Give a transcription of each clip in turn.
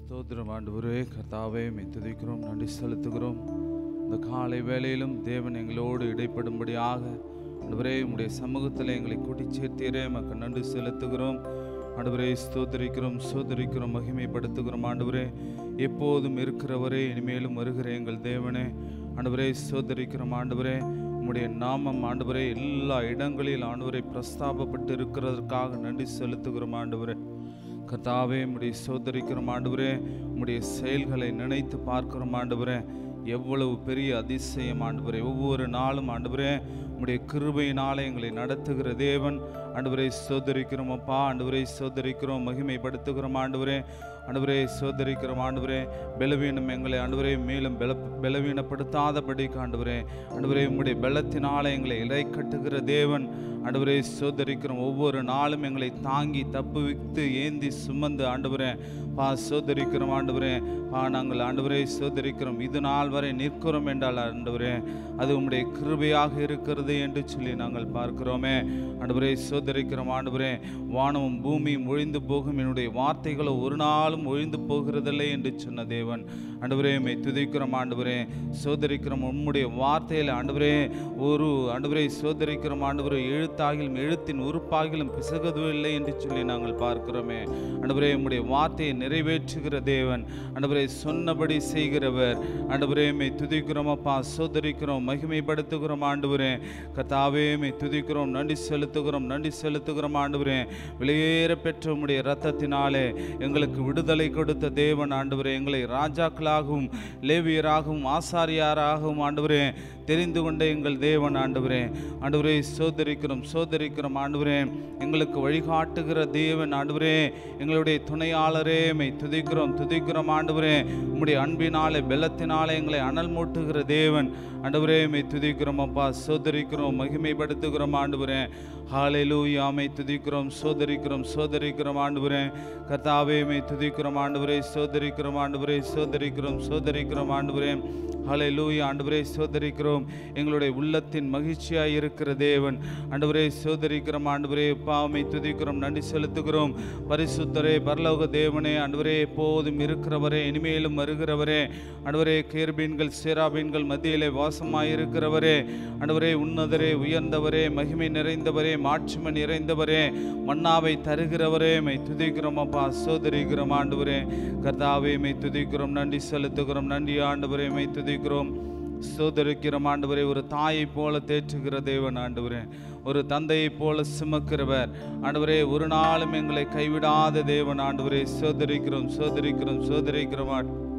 ஸ்தோத்திரம் ஆண்டவரே கர்த்தாவே மை துதிக்கிறோம் நன்றி செலுத்துகிறோம் இந்த காலை வேளையிலும் தேவன் எங்களோடு இடைப்படும்படியாக ஆண்டவரே உம்முடைய சமூகத்தில் எங்களை கூட்டி சேர்த்தீரே மக்கள் நன்றி செலுத்துகிறோம் ஆண்டவரே ஸ்தோத்திரிக்கிறோம் சோதரிக்கிறோம் மகிமைப்படுத்துகிறோம் ஆண்டவரே எப்போதும் இருக்கிறவரே இனிமேலும் வருகிற எங்கள் தேவனே ஆண்டவரே சோதரிக்கிறோம் ஆண்டவரே உம்முடைய நாமம் ஆண்டவரே எல்லா இடங்களில் ஆண்டவரை பிரஸ்தாபப்பட்டு இருக்கிறதற்காக நன்றி செலுத்துகிறோம் ஆண்டவரே கர்த்தாவே உம்முடைய சோதரிக்கிறோம் ஆண்டவரே உம்முடைய செயல்களை நினைத்து பார்க்கிறோம் ஆண்டவரே எவ்வளவு பெரிய அதிசயம் ஆண்டவரே ஒவ்வொரு நாளும் ஆண்டவரே உம்முடைய கிருபையினாலே எங்களை நடத்துகிற தேவன் ஆண்டவரை சோதரிக்கிறோம் அப்பா ஆண்டவரை சோதரிக்கிறோம் மகிமைப்படுத்துகிறோம் ஆண்டவரே ஆண்டவரே சோதரிக்கிறோம் ஆண்டவரே பலவீனம் எங்களை ஆண்டவரே மேலும் பல பலவீனப்படுத்தாதபடி ஆண்டவரே ஆண்டவரே உம்முடைய பலத்தினாலே எங்களை இலை கட்டுகிற தேவன் ஆண்டவரே சோதரிக்கிறோம் ஒவ்வொரு நாளும் எங்களை தாங்கி தப்புவித்து ஏந்தி சுமந்து ஆண்டவரே பா சோதரிக்கிறோம் ஆண்டவரே பா நாங்கள் ஆண்டவரே சோதரிக்கிறோம் இது நாள் வரை நிற்கிறோம் என்றால் ஆண்டவரே அது உம்முடைய கிருபையாக இருக்கிறது என்று சொல்லி நாங்கள் பார்க்கிறோமே ஆண்டவரே சோதரிக்கிறோம் ஆண்டவரே வானமும் பூமியும் ஒழிந்து போகும் என்னுடைய வார்த்தைகளோ ஒரு நாளும் ஒழிந்து போகிறதில்லை என்று சொன்ன தேவன் ஆண்டவரே மை துதிக்கிறோம் ஆண்டவரே சோதரிக்கிறோம் உம்முடைய வார்த்தையில் ஆண்டவரே ஒரு ஆண்டவரே சோதரிக்கிறோம் ஆண்டவரே எழுத்தாகிலும் எழுத்தின் உறுப்பாகிலும் பிசகுவதில்லை என்று சொல்லி நாங்கள் பார்க்கிறோமே ஆண்டவரே உம்முடைய வார்த்தையை நிறைவேற்றுகிற தேவன் ஆண்டவரே சொன்னபடி செய்கிறவர் ஆண்டவரே மை துதிக்கிறோம் அப்பா சோதரிக்கிறோம் மகிமைப்படுத்துகிறோம் ஆண்டவரே கர்த்தாவே மை துதிக்கிறோம் நன்றி செலுத்துகிறோம் நன்றி செலுத்துகிறோம் ஆண்டவரே வெளியேற பெற்ற உம்முடைய இரத்தத்தினாலே எங்களுக்கு விடுதலை கொடுத்த தேவன் ஆண்டவரே எங்களை ராஜாக்களாகவும் லேவியராகவும் ஆசாரியாராகவும் ஆண்டவரே தெரிந்து கொண்ட எங்கள் தேவன் ஆண்டவரே ஆண்டவரே சோதரிக்கிறோம் சோதரிக்கிறோம் ஆண்டவரே எங்களுக்கு வழிகாட்டுகிற தேவன் ஆண்டவரே எங்களுடைய துணையாளரே மை துதிக்கிறோம் துதிக்கிறோம் ஆண்டவரே உம்முடைய அன்பினாலே பெலத்தினாலே எங்களை அனல் மூட்டுகிற தேவன் ஆண்டவரே மை துதிக்கிறோம் அப்பா சோதரிக்கிறோம் மகிமைப்படுத்துகிறோம் ஆண்டவரே ஹாலேலூயா மை துதிக்கிறோம் சோதரிக்கிறோம் சோதரிக்கிறோம் ஆண்டவரே கர்த்தாவே மை துதிக்கிறோம் ஆண்டவரே சோதரிக்கிறோம் ஆண்டவரே சோதரிக்கிறோம் சோதரிக்கிறோம் ஆண்டவரே ஹalleluya ஆண்டவரே சோதரிக்கிறோம் எங்களுடைய உள்ளத்தின் மகிழ்ச்சியாய் இருக்கிற தேவன் ஆண்டவரே சோதரிக்கிறோம் ஆண்டவரே பாவமை துதிக்கிறோம் நன்றி செலுத்துகிறோம் பரிசுத்தரே பரலோக தேவனே ஆண்டவரே எப்போதும் இருக்கிறவரே இனிமேலும் வருகிறவரே ஆண்டவரே கேர்பீன்கள் சேராபீன்கள் மத்தியிலே வாசமாய் இருக்கிறவரே ஆண்டவரே உன்னதரே உயர்ந்தவரே மகிமை நிறைந்தவரே மாட்சிமை நிறைந்தவரே மன்னாவை தருகிறவரே மை துதிக்கிறோம் அப்பா சோதரிக்கிறோம் ஆண்டவரே கர்த்தாவே மை துதிக்கிறோம் நன்றி செலுத்துகிறோம் நன்றி ஆண்டவரே மை துதிக்கிறோம் சோதரிக்கிறோம் ஆண்டவரே ஒரு தாயை போல தேற்றுகிற தேவன் ஆண்டவரே ஒரு தந்தையை போல சுமக்கிறவர் ஆண்டவரே ஒரு நாளும் எங்களை கைவிடாத தேவன் ஆண்டவரே சோதரிக்கிறோம் சோதரிக்கிறோம் சோதரிக்கிறோம்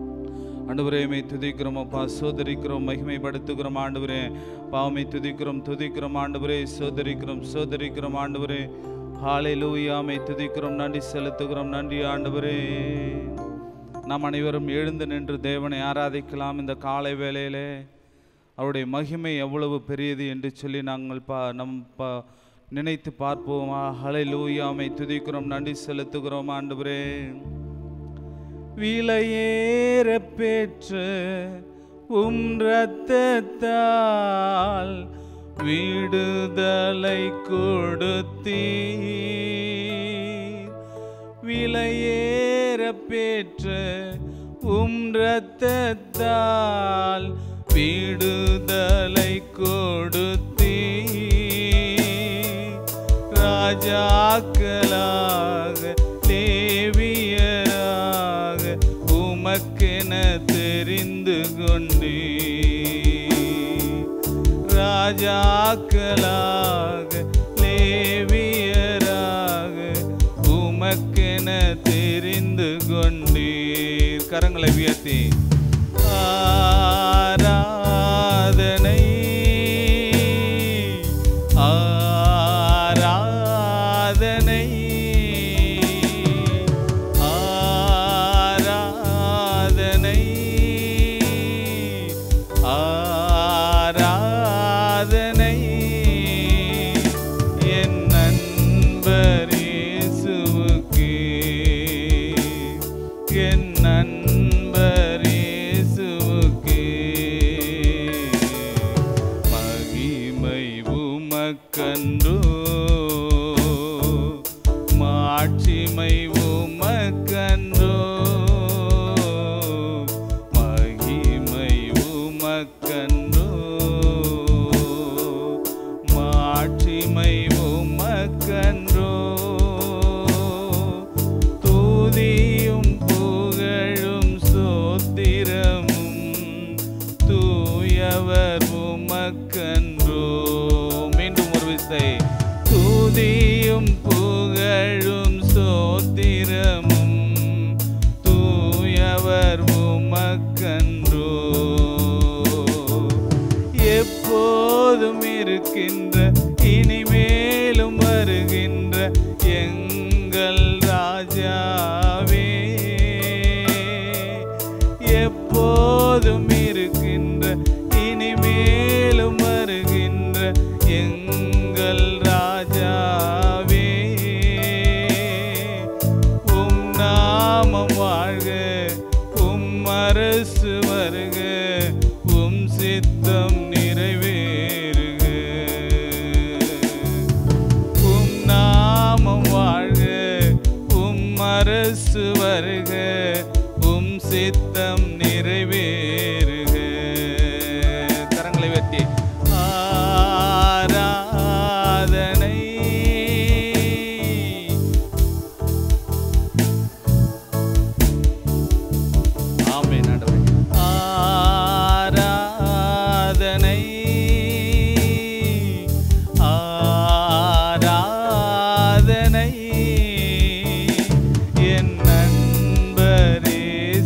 ஆண்டவரே மை துதிக்கிறோம் அப்பா சோதரிக்கிறோம் மகிமைப்படுத்துகிறோம் ஆண்டவரே பாவமை துதிக்கிறோம் துதிக்கிறோம் ஆண்டவரே சோதரிக்கிறோம் சோதரிக்கிறோம் ஆண்டவரே ஹாலை லூயாமை துதிக்கிறோம் நன்றி செலுத்துகிறோம் நன்றி ஆண்டவரே நாம் அனைவரும் எழுந்து நின்று தேவனை ஆராதிக்கலாம் இந்த காலை வேளையிலே அவருடைய மகிமை எவ்வளவு பெரியது என்று சொல்லி நாங்கள் பா நம் பா நினைத்து பார்ப்போமா ஹலை லூயாமை துதிக்கிறோம் நன்றி செலுத்துகிறோம் ஆண்டவரே விலையேற பெற்று உம் ரத்தத்தால் விடுதலை கொடுத்தீர் விலையேற பெற்று உம் ரத்தத்தால் விடுதலை கொடுத்தீர் ராஜாக்களாக தேவியராக உமக்கென தெரிந்து கொண்டே ராஜாக்களாக லேவியராக உமக்கென தெரிந்து கொண்டீர் கரங்களை உயர்த்தி ஆராதனை ஆராதனை ஆராதனை ஆராதனை என் நண்பர் இயேசுவுக்கே என் நண்பர் இயேசுவுக்கே மகிமை உமக்கன்றோ மாட்சிமை உமக்கன்றோ உமக்கன்றோ எப்போதும் இருக்கின்ற இனிமேலும் வருகின்ற எங்கள் ராஜாவே எப்போதும் இருக்கின்ற இனிமேலும் வருகின்ற எங்கள் ராஜாவே உம் நாமம் வாழ்க உம் அரசு வருக உம் சித்தம் நிறைவேறுக உம் நாமம் வாழ்க உம் அரசு வருக உம் சித்தம் நிறைவேறுக கரங்களை வெட்டி ஆராதனை ஆமென் ஆண்டவரே ஆராதனை ஆராதனை என் நண்பரேசுவுக்கே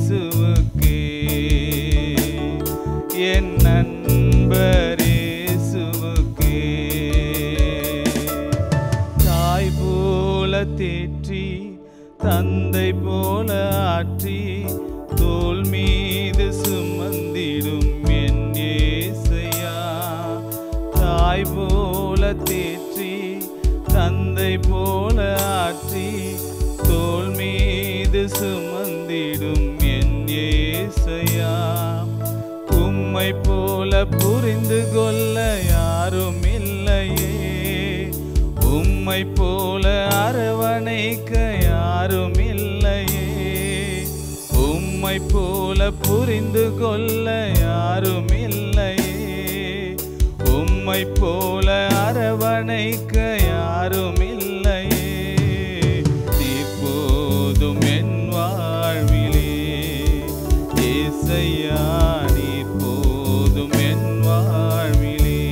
என் நண்பரேசுவுக்கே தாய் போல தேற்றி தந்தை போல ஆற்றி தோல் மீது சுமந்திடும் என் ஏசையா தாய் போல தேற்றி தந்தை போல ஆற்றி தோல் மீது சுமந்திடும் என் ஏசையா உம்மை போல புரிந்து கொள்ள யாரும் இல்லையே உம்மை போல அரவணைக்க யாரும் இல்லையே உம்மை போல புரிந்து கொள்ள யாரும் இல்லையே உம்மை போல அரவணைக்க யாரும் இல்லையே நீ போதும் என் வாழ்விலே ஏசையா நீ போதும் என் வாழ்விலே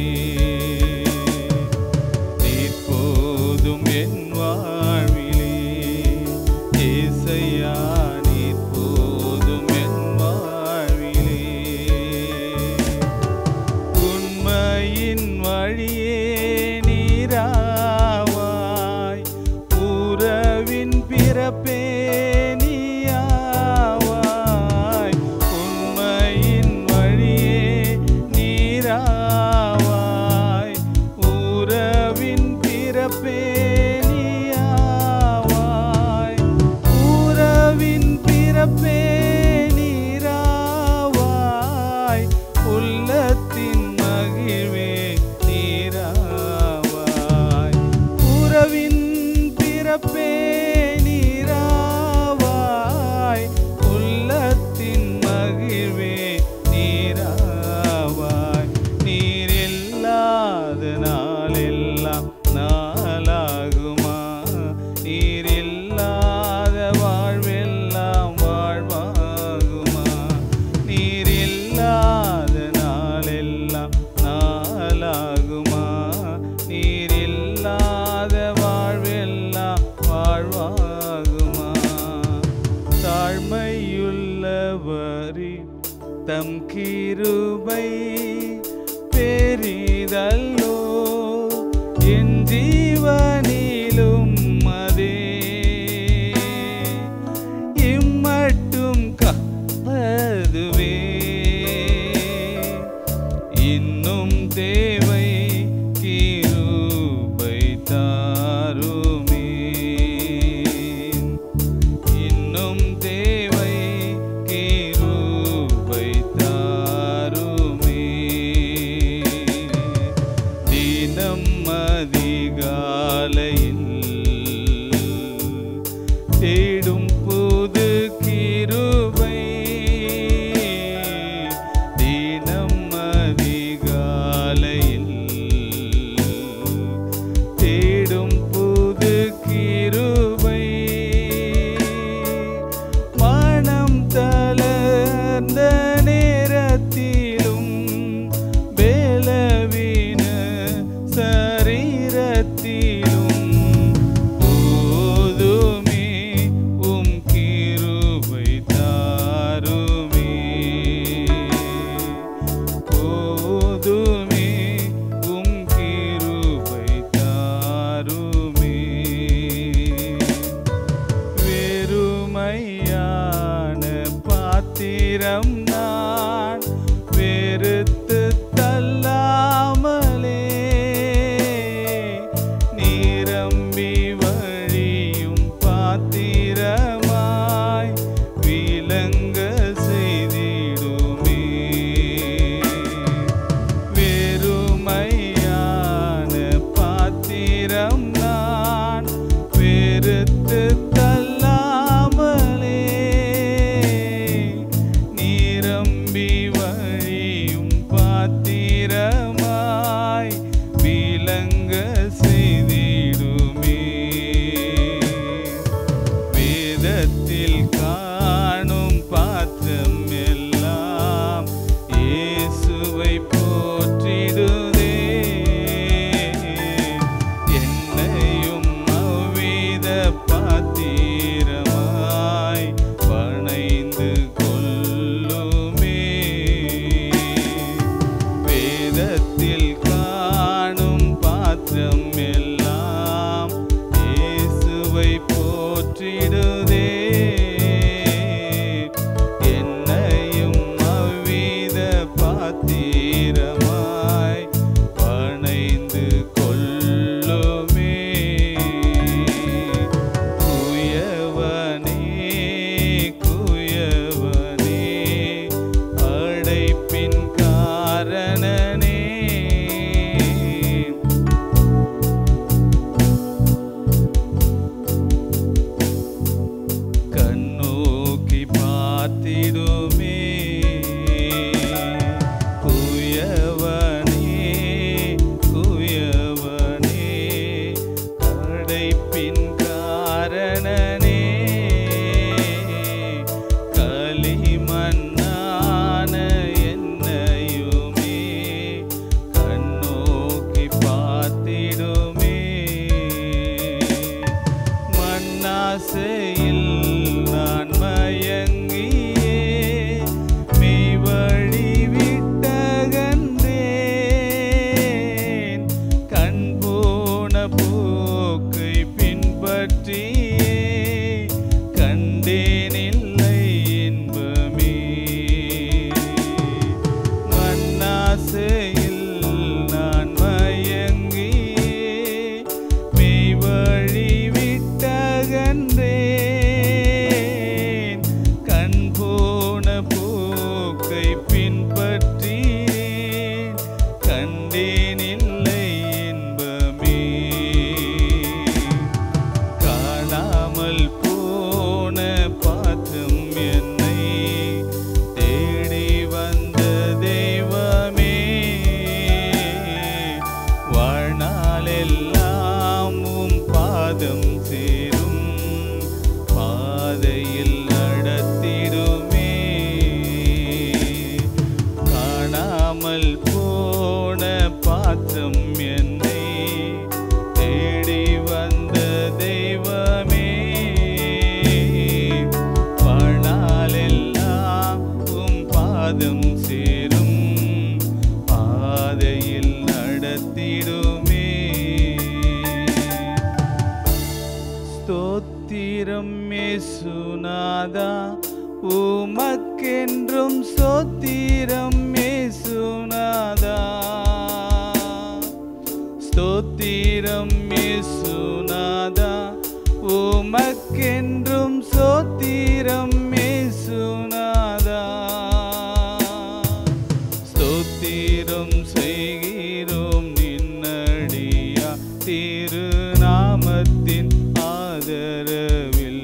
நீர் போதும் என் வாழ்விலே ஏசையா நீர் போதும் என் வாழ்விலே உண்மையின் வழியே நீராவாய் உறவின் பிறப்பே நீயாவாய் உண்மையின் வழியே நீராவாய் உறவின் பிறப்பே நீயாவாய் உறவின் பிறப்பே நீராவாய் உள்ளத்தின் மகிழ்வே நீராவாய் உறவின் பிறப்பே நீராவாய் உள்ளத்தின் மகிழ்வே நீராவாய் நீர் இல்லாத நாளெல்லாம் நாளாகுமா நீர் இல்லாத வாழ்வெல்லாம் வாழ்வாகுமா நீர் இல்லாத நாளெல்லாம் நாளாகுமா நீர் இல்லாத வாழ்வெல்லாம் வாழ்வாகுமா தாழ்மையுள்ளவரி தம் கிருபை பெரிதல்லோ என் ஜீவனிலும் அதே இம்மட்டும் காப்பதுவே இன்னும் தேவை கிருபை தாருமே இன்னும் தேவை கிருபை தாருமே தினம் அதிகாலையில் தேடும் புது கிருபை தினம் அதிகாலையில் தேடும் புது கிருபை மனம் தளர்ந்த நேரத்திலும் பேலவீன சரீரத்திலும் போதுமே உம் கிருபை தாருமே விளங்க செய்திடுமே வெறுமையான பாத்திரம் நான் வெறுத்து தள்ளாமலே நிரம்பி வழியும் பாத்திரமாய் விளங்க செய்திடுமே வேதத்தில் காணும் பாத்திரம் எல்லாம் இயேசுவை போற்றிடுதே என்னையும் அவ்வித பாத்திரமாய் பணைந்து கொள்ளுமே வேதத்தில் காணும் பாத்திரம் எல்லாம் இயேசுவை போற்றிடுதே என்னையும் அவ்வித பாத்திரமாய் பணைந்து கொள்ளுமே குயவனே குயவனே அடைப்பின் காரணனே கண்ணோக்கி பார்த்திடுமே குயவனே குயவனே கடைப்பின் காரணனே களிமண்ணான என்னையுமே கண்ணோக்கி பார்த்திடுமே மண்ணாசையில் நான் மயங்கியே மெய் வழி விட்டகன்றேன் கண் போன போக்கை பின்பற்றியே கண்டேனில்லை இன்பமே மண்ணாசையில் நான் மயங்கியே மெய் வழி விட்டகன்றேன் கண் போன போக்கை பின்பற்றினேன் கண்டேனில்லை இன்பமே காணாமல் போன பாத்திரம் என்னை தேடி வந்த தெய்வமே வாழ்நாளெல்லாம் உம் பாதம் சேரும் பாதையில் நடத்திடுமே காணாமல் போன பாத்திரம் என்னை தேடி வந்த தெய்வமே வாழ்நாளெல்லாம் உம் பாதம் சேரும் பாதையில் நடத்திடுமே ஸ்தோத்திரம் மேசுநாதா உமக்கென்றும் ஸ்தோத்திரம் மேசுநாதா ஸ்தோத்திரம் மேசுநாதா உமக்கென்றும் ஸ்தோத்திரம் மேசுநாதா ஸ்தோத்திரம் செய்கிறோம் நின்னடியா திருநாமத்தின் ஆதரவில்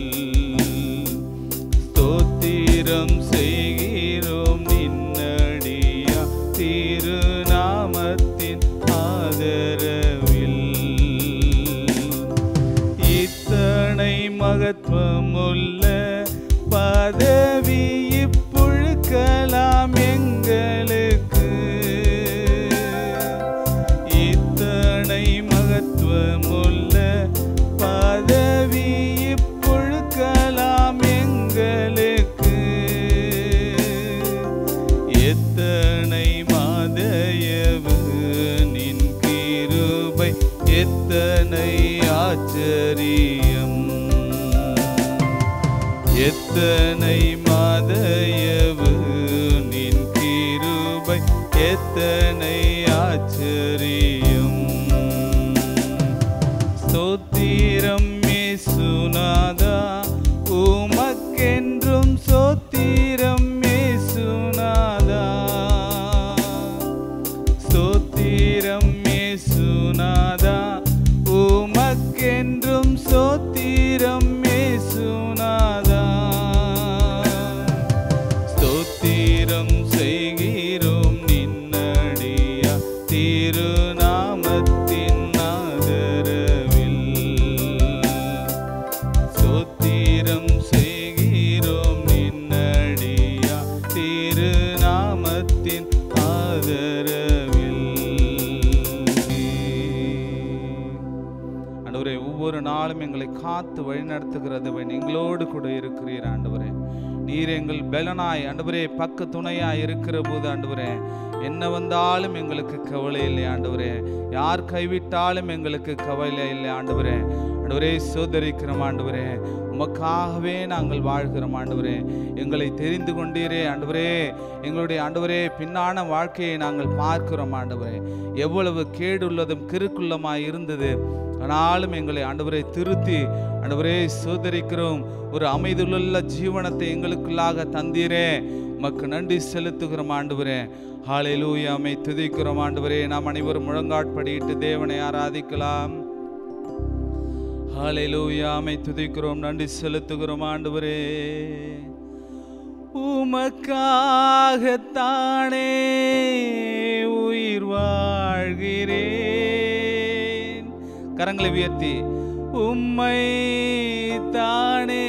ஸ்தோத்திரம் செய்கிறோம் நின்னடியா திருநாமத்தின் ஆதரவில் இத்தனை மகத்துவமுள்ள பதவி இப்புழுக்கலாம் எங்களுக்கு இத்தனை மகத்துவமுள்ள பதவி இப்புழுக்கலாம் எங்களுக்கு எத்தனை மாதயவு நின் கிருபை எத்தனை ஆச்சரியம் எத்தனை மாதயவு நின் கிருபை எத்தனை ஆச்சரியம் ஸ்தோத்திரம் மேசுநாதா உமக்கென்றும் சோத்தி காத்து வழி நடத்துகிறது எங்களோடு கூட இருக்கிறீர் ஆண்டவரே நீர் எங்கள் பலனாய் ஆண்டவரே பக்க துணையாய் இருக்கிற போது ஆண்டவரே என்ன வந்தாலும் எங்களுக்கு கவலை இல்லை ஆண்டவரே யார் கைவிட்டாலும் எங்களுக்கு கவலை இல்லை ஆண்டவரே ஆண்டவரே சோதரிக்கிறோம் ஆண்டவரே உமக்காகவே நாங்கள் வாழ்கிறோம் ஆண்டவரே எங்களை தெரிந்து கொண்டீரே ஆண்டவரே எங்களுடைய ஆண்டவரே பின்னான வாழ்க்கையை நாங்கள் பார்க்கிறோம் ஆண்டவரே எவ்வளவு கேடுள்ளதும் கிறுக்குள்ளமாய் இருந்தது ஆனாலும் எங்களை ஆண்டவரை திருத்தி ஆண்டவரே சோதரிக்கிறோம் ஒரு அமைதியுள்ள ஜீவனத்தை எங்களுக்குள்ளாக தந்தீரே உமக்கு நன்றி செலுத்துகிறோம் ஆண்டவரே ஹalleluya மை துதிக்கிறோம் ஆண்டவரே நாம் அனைவரும் முழங்காட்படியிட்டு தேவனை ஆராதிக்கலாம் ஹalleluya மை துதிக்கிறோம் நன்றி செலுத்துகிறோம் ஆண்டவரே உமக்காகத்தானே உயிர் வாழ்கிறேன் கரங்களை உயர்த்தி உம்மை தானே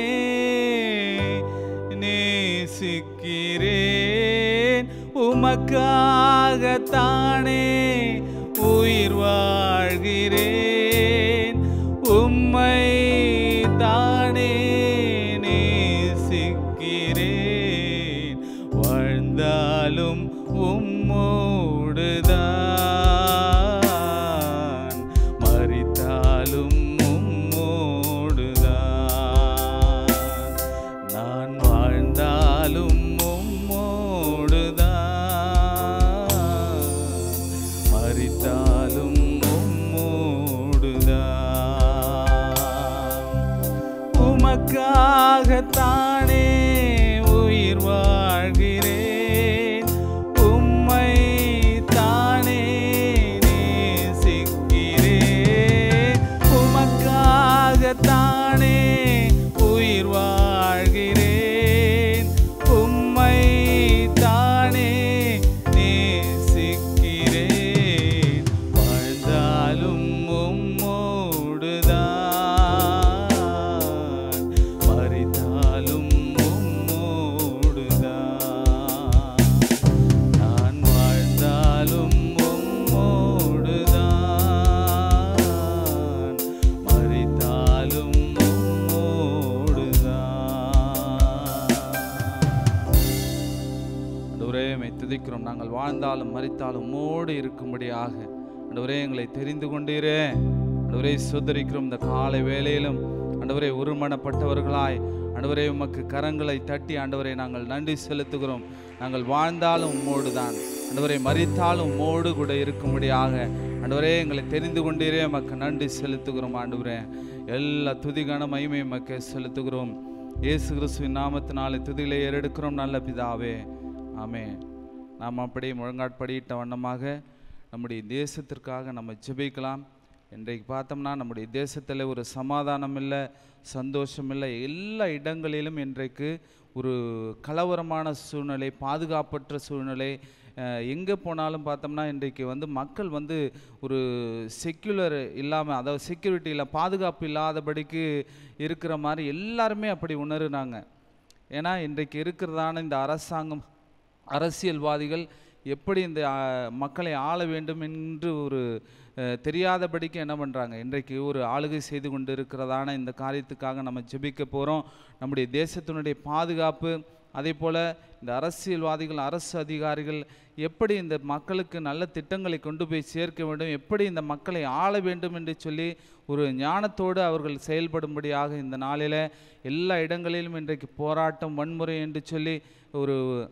நேசிக்கிறேன் உமக்காகத்தானே உயிர் வாழ்கிறேன் உம்மை தானே நேசிக்கிறேன் வாழ்ந்தாலும் உம்மோடுதான் மறித்தாலும் உம்மோடுதான் நான் வாழ்ந்தாலும் உம்மோடுதான் மறித்தாலும் உம்மோடுதான் உமக்காகத்தானே உயிர் வாழ்கிறேன் உம்மை தானே நேசிக்கிறேன் உமக்காகத்தானே உயிர் வாழ்கிறேன் உம்மை தானே நேசிக்கிறேன் வாழ்ந்தாலும் உம்மோடுதான் மறித்தாலும் உம்மோடுதான் நான் வாழ்ந்தாலும் உம்மோடுதான் மறித்தாலும் உம்மோடுதான் ஆண்டவரே மை துதிக்கிறோம் நாங்கள் வாழ்ந்தாலும் மறித்தாலும் உம்மோடு இருக்கும்படியாக ஆண்டவரே எங்களை தெரிந்து கொண்டீரே ஆண்டவரே சுதரிக்கிறோம் இந்த காலை வேளையிலும் ஆண்டவரே ஒருமனப்பட்டவர்களாய் ஆண்டவரே உமக்கு கரங்களை தட்டி ஆண்டவரே நாங்கள் நன்றி செலுத்துகிறோம் நாங்கள் வாழ்ந்தாலும் உம்மோடு தான் ஆண்டவரே மறித்தாலும் உம்மோடு கூட இருக்கும்படியாக ஆண்டவரே எங்களை தெரிந்து கொண்டீரே உமக்கு நன்றி செலுத்துகிறோம் ஆண்டவரே எல்லா துதிகான மகிமை உமக்கு செலுத்துகிறோம் இயேசு கிறிஸ்துவின் நாமத்தினாலே துதிகளை ஏறெடுக்கிறோம் நல்ல பிதாவே ஆமே நாம் அப்படியே முழங்காட்படியிட்ட வண்ணமாக நம்முடைய தேசத்திற்காக நம்ம ஜெபிக்கலாம் இன்றைக்கு பார்த்தோம்னா நம்முடைய தேசத்தில் ஒரு சமாதானம் இல்லை சந்தோஷம் இல்லை எல்லா இடங்களிலும் இன்றைக்கு ஒரு கலவரமான சூழ்நிலை பாதுகாப்பற்ற சூழ்நிலை எங்கே போனாலும் பார்த்தோம்னா இன்றைக்கு வந்து மக்கள் வந்து ஒரு செக்யுலர் இல்லாமல் அதாவது செக்யூரிட்டியில் பாதுகாப்பு இல்லாதபடிக்கு இருக்கிற மாதிரி எல்லாருமே அப்படி உணருனாங்க ஏன்னா இன்றைக்கு இருக்கிறதான இந்த அரசாங்கம் அரசியல்வாதிகள் எப்படி இந்த ஆ, மக்களை ஆள வேண்டும் என்று ஒரு அஹ், தெரியாதபடிக்கு என்ன பண்ணுறாங்க இன்றைக்கு ஒரு ஆளுகை செய்து கொண்டு இருக்கிறதான இந்த காரியத்துக்காக நம்ம ஜெபிக்க போகிறோம் நம்முடைய தேசத்தினுடைய பாதுகாப்பு அதே போல் இந்த அரசியல்வாதிகள் அரசு அதிகாரிகள் எப்படி இந்த மக்களுக்கு நல்ல திட்டங்களை கொண்டு போய் சேர்க்க வேண்டும் எப்படி இந்த மக்களை ஆள வேண்டும் என்று சொல்லி ஒரு ஞானத்தோடு அவர்கள் செயல்படும்படியாக இந்த நாளில் எல்லா இடங்களிலும் இன்றைக்கு போராட்டம் வன்முறை என்று சொல்லி ஒரு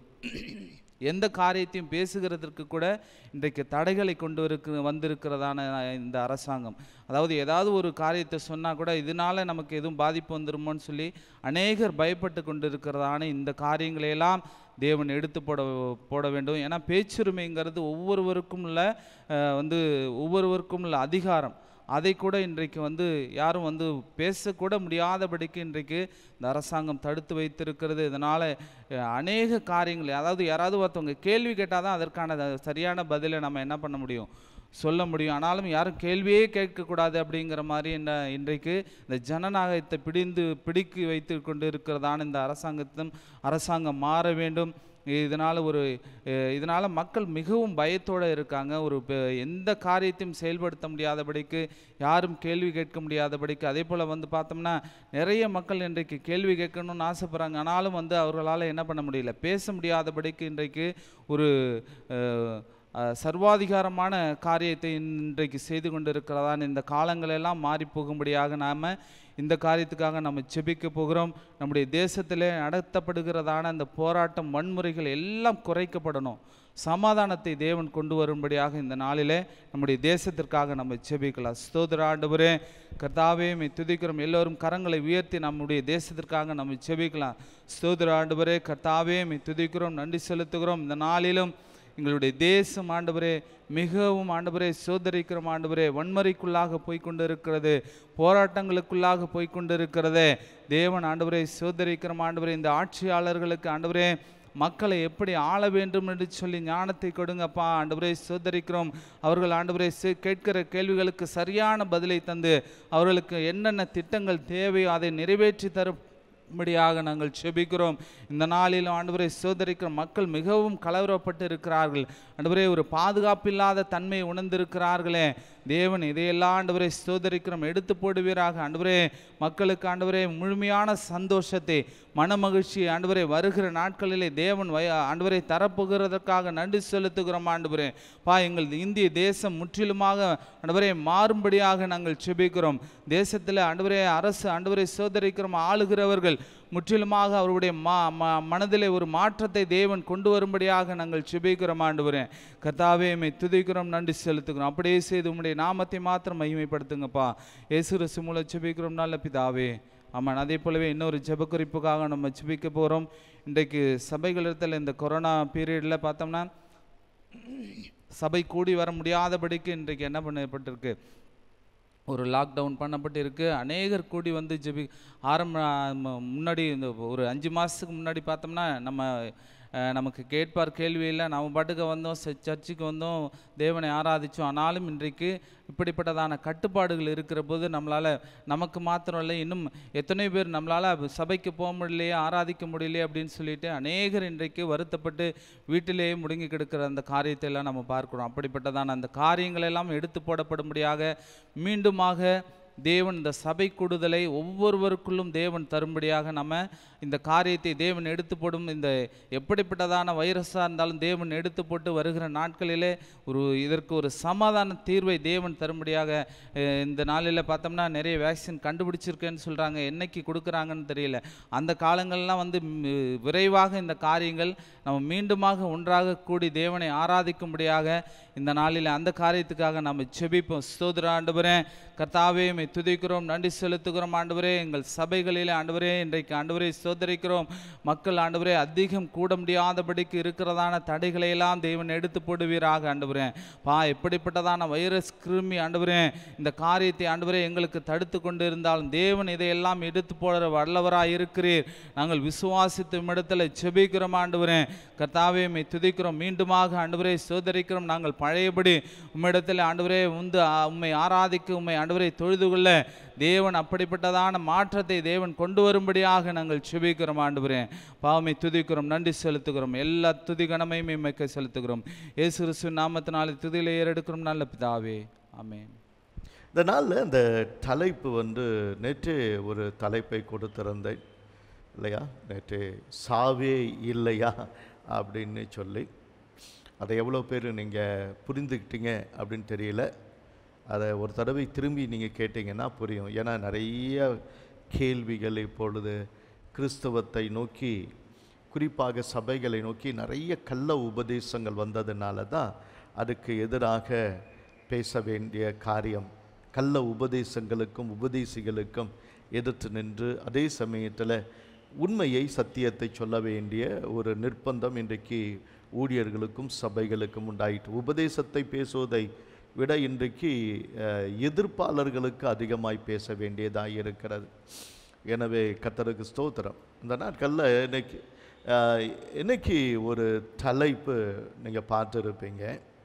எந்த காரியத்தையும் பேசுகிறதற்கு கூட இன்றைக்கு தடைகளை கொண்டு இருக்கு வந்திருக்கிறதான இந்த அரசாங்கம் அதாவது ஏதாவது ஒரு காரியத்தை சொன்னால் கூட இதனால நமக்கு எதுவும் பாதிப்பு வந்துருமோன்னு சொல்லி அநேகர் பயப்பட்டு கொண்டு இருக்கிறதான இந்த காரியங்களையெல்லாம் தேவன் எடுத்து போட போட வேண்டும் ஏன்னா பேச்சுரிமைங்கிறது ஒவ்வொருவருக்கும் உள்ள அஹ், வந்து ஒவ்வொருவருக்கும் உள்ள அதிகாரம் அதை கூட இன்றைக்கு வந்து யாரும் வந்து பேசக்கூட முடியாதபடிக்கு இன்றைக்கு இந்த அரசாங்கம் தடுத்து வைத்திருக்கிறது இதனால் அநேக காரியங்கள் அதாவது யாராவது ஒருத்தவங்க கேள்வி கேட்டால் தான் அதற்கான த- சரியான பதிலை நம்ம என்ன பண்ண முடியும் சொல்ல முடியும் ஆனாலும் யாரும் கேள்வியே கேட்கக்கூடாது அப்படிங்கிற மாதிரி என்ன இன்றைக்கு இந்த ஜனநாயகத்தை பிடிந்து பிடிக்கி வைத்து கொண்டு இருக்கிறதான இந்த அரசாங்கத்தும் அரசாங்கம் மாற வேண்டும் இதனால் ஒரு அஹ், இதனால் மக்கள் மிகவும் பயத்தோடு இருக்காங்க ஒரு பெ- எந்த காரியத்தையும் செயல்படுத்த முடியாதபடிக்கு யாரும் கேள்வி கேட்க முடியாதபடிக்கு அதே போல் வந்து பார்த்தோம்னா நிறைய மக்கள் இன்றைக்கு கேள்வி கேட்கணும்னு ஆசைப்படுறாங்க ஆனாலும் வந்து அவர்களால் என்ன பண்ண முடியல பேச முடியாதபடிக்கு இன்றைக்கு ஒரு அஹ், அஹ், சர்வாதிகாரமான காரியத்தை இன்றைக்கு செய்து கொண்டிருக்கிறதான் இந்த காலங்களெல்லாம் மாறி போகும்படியாக நாம் இந்த காரியத்துக்காக நம்ம செபிக்க போகிறோம் நம்முடைய தேசத்திலே நடத்தப்படுகிறதான அந்த போராட்டம் வன்முறைகள் எல்லாம் குறைக்கப்படணும் சமாதானத்தை தேவன் கொண்டு வரும்படியாக இந்த நாளிலே நம்முடைய தேசத்திற்காக நம்ம செபிக்கலாம் ஸ்தோத்திர ஆண்டவரே கர்த்தாவே மை துதிக்கிறோம் எல்லோரும் கரங்களை உயர்த்தி நம்முடைய தேசத்திற்காக நம்ம செபிக்கலாம் ஸ்தோத்திர ஆண்டவரே கர்த்தாவே மை துதிக்கிறோம் நன்றி செலுத்துகிறோம் இந்த நாளிலும் எங்களுடைய தேசம் ஆண்டவரே மிகவும் ஆண்டவரே சோதரிக்கிறோம் ஆண்டவரே வன்முறைக்குள்ளாக போய்க்கொண்டு இருக்கிறது போராட்டங்களுக்குள்ளாக போய்க்கொண்டு இருக்கிறது தேவன் ஆண்டவரே சோதரிக்கிறோம் ஆண்டவரே இந்த ஆட்சியாளர்களுக்கு ஆண்டவரே மக்களை எப்படி ஆள வேண்டும் என்று சொல்லி ஞானத்தை கொடுங்கப்பா ஆண்டவரே சோதரிக்கிறோம் அவர்கள் ஆண்டவரே சே- கேட்கிற கேள்விகளுக்கு சரியான பதிலை தந்து அவர்களுக்கு என்னென்ன திட்டங்கள் தேவையோ அதை நிறைவேற்றி தரும் படியாக நாங்கள் செபிக்கிறோம் இந்த நாளில் ஆண்டவரை சோதரிக்கிற மக்கள் மிகவும் கலவரப்பட்டு இருக்கிறார்கள் ஆண்டவரே ஒரு பாதுகாப்பில்லாத தன்மையை உணர்ந்திருக்கிறார்களே தேவன் இதையெல்லாம் ஆண்டவரை சோதரிக்கிறோம் எடுத்து போடுவீராக ஆண்டவரே மக்களுக்கு ஆண்டவரே முழுமையான சந்தோஷத்தை மன மகிழ்ச்சி ஆண்டவரே வருகிற நாட்களிலே தேவன் வய ஆண்டவரை தரப்போகிறதற்காக நன்றி செலுத்துகிறோம் ஆண்டவரே பா எங்கள் இந்திய தேசம் முற்றிலுமாக ஆண்டவரே மாறும்படியாக நாங்கள் செபிக்கிறோம் தேசத்தில் ஆண்டவரே அரசு ஆண்டவரை சோதரிக்கிறோம் ஆளுகிறவர்கள் முற்றிலுமாக அவருடைய மா ம- மனதிலே ஒரு மாற்றத்தை தேவன் கொண்டு வரும்படியாக நாங்கள் செபிக்கிறோம் ஆண்டவரே கர்த்தாவே மை துதிக்கிறோம் நன்றி செலுத்துகிறோம் அப்படியே செய்து உம்முடைய நாமத்தை மாத்திரம் மகிமைப்படுத்துங்கப்பா இயேசு ரசு மூலம் செபிக்கிறோம் நல்ல பிதாவே ஆமாம் அதே போலவே இன்னொரு ஜெப குறிப்புக்காக நம்ம ஜெபிக்க போகிறோம் இன்றைக்கு சபைகளிடத்தில் இந்த கொரோனா பீரியடில் பார்த்தோம்னா சபை கூடி வர முடியாதபடிக்கு இன்றைக்கு என்ன பண்ணப்பட்டிருக்கு ஒரு லாக்டவுன் பண்ணப்பட்டு இருக்கு அநேகர் கூடி வந்து ஜெபி ஆரம்ப ம- முன்னாடி இந்த ஒரு அஞ்சு மாதத்துக்கு முன்னாடி பார்த்தோம்னா நம்ம அஹ், நமக்கு கேட்பார் கேள்வி இல்லை நம்ம பாட்டுக்கு வந்தோம் ச- சர்ச்சுக்கு வந்தோம் தேவனை ஆராதிச்சோம் ஆனாலும் இன்றைக்கு இப்படிப்பட்டதான கட்டுப்பாடுகள் இருக்கிற போது நம்மளால் நமக்கு மாத்திரம் இல்லை இன்னும் எத்தனை பேர் நம்மளால் சபைக்கு போக முடியலையே ஆராதிக்க முடியலையே அப்படின்னு சொல்லிட்டு அநேகர் இன்றைக்கு வருத்தப்பட்டு வீட்டிலேயே முடங்கி கிடக்கிற அந்த காரியத்தை எல்லாம் நம்ம பார்க்கிறோம் அப்படிப்பட்டதான அந்த காரியங்கள் எல்லாம் எடுத்து போடப்படும்படியாக மீண்டுமாக தேவன் இந்த சபை கூடுதலை ஒவ்வொருவருக்குள்ளும் தேவன் தரும்படியாக நம்ம இந்த காரியத்தை தேவன் எடுத்து போடும் இந்த எப்படிப்பட்டதான வைரஸாக இருந்தாலும் தேவன் எடுத்து போட்டு வருகிற நாட்களிலே ஒரு இதற்கு ஒரு சமாதான தீர்வை தேவன் தரும்படியாக அஹ், இந்த நாளில் பார்த்தோம்னா நிறைய வேக்சின் கண்டுபிடிச்சிருக்கேன்னு சொல்கிறாங்க என்னைக்கு கொடுக்குறாங்கன்னு தெரியல அந்த காலங்கள்லாம் வந்து ம், விரைவாக இந்த காரியங்கள் நம்ம மீண்டுமாக ஒன்றாக கூடி தேவனை ஆராதிக்கும்படியாக இந்த நாளில் அந்த காரியத்துக்காக நம்ம செபிப்போம் ஸ்தோத்திர ஆண்டவரே கர்த்தாவே மை துதிக்கிறோம் நன்றி செலுத்துகிறோம் ஆண்டவரே எங்கள் சபைகளிலே ஆண்டவரே இன்றைக்கு ஆண்டவரே சோதரிக்கிறோம் மக்கள் ஆண்டவரே அதிகம் கூட முடியாதபடிக்கு இருக்கிறதான தடைகளை எல்லாம் தேவன் எடுத்து போடுவீராக ஆண்டவரே பா எப்படிப்பட்டதான வைரஸ் கிருமி ஆண்டவரே இந்த காரியத்தை ஆண்டவரே எங்களுக்கு தடுத்து கொண்டு இருந்தாலும் தேவன் இதையெல்லாம் எடுத்து போடுற வல்லவராய் இருக்கிறீர் நாங்கள் விசுவாசித்து இடத்துல செபிக்கிறோம் ஆண்டவரே கர்த்தாவே மை துதிக்கிறோம் மீண்டுமாக ஆண்டவரே சோதரிக்கிறோம் நாங்கள் பழையபடி உம்மிடத்தில் ஆண்டவரே உந்து ஆ, உம்மை ஆராதிக்க உம்மை ஆண்டவரை தொழுது கொள்ள தேவன் அப்படிப்பட்டதான மாற்றத்தை தேவன் கொண்டு வரும்படியாக நாங்கள் செபிக்கிறோம் ஆண்டவரே பாவமை துதிக்கிறோம் நன்றி செலுத்துகிறோம் எல்லா துதி கணமையும் இம்மைக்க செலுத்துகிறோம் இயேசு கிறிஸ்து நாமத்தினாலே துதியில ஏறெடுக்கிறோம் நல்ல பிதாவே ஆமென் இந்த நாளில் இந்த தலைப்பு வந்து நேற்று ஒரு தலைப்பை கொடுத்திருந்தேன் இல்லையா நேற்று சாவே இல்லையா அப்படின்னு சொல்லி அதை எவ்வளோ பேர் நீங்கள் புரிந்துக்கிட்டீங்க அப்படின்னு தெரியல அதை ஒரு தடவை திரும்பி நீங்கள் கேட்டிங்கன்னா புரியும் ஏன்னா நிறைய கேள்விகள் இப்பொழுது கிறிஸ்தவத்தை நோக்கி குறிப்பாக சபைகளை நோக்கி நிறைய கள்ள உபதேசங்கள் வந்ததுனால தான் அதுக்கு எதிராக பேச வேண்டிய காரியம் கள்ள உபதேசங்களுக்கும் உபதேசிகளுக்கும் எதிர்த்து நின்று அதே சமயத்தில் உண்மையை சத்தியத்தை சொல்ல வேண்டிய ஒரு நிர்பந்தம் இன்றைக்கு ஊழியர்களுக்கும் சபைகளுக்கும் உண்டாயிற்று உபதேசத்தை பேசுவதை விட இன்றைக்கு அஹ், எதிர்ப்பாளர்களுக்கு அதிகமாய் பேச வேண்டியதாக இருக்கிறது எனவே கத்தருக்கு ஸ்தோத்திரம் இந்த நாட்களில் இன்னைக்கு அஹ், இன்னைக்கு ஒரு தலைப்பு நீங்கள் பார்த்துருப்பீங்க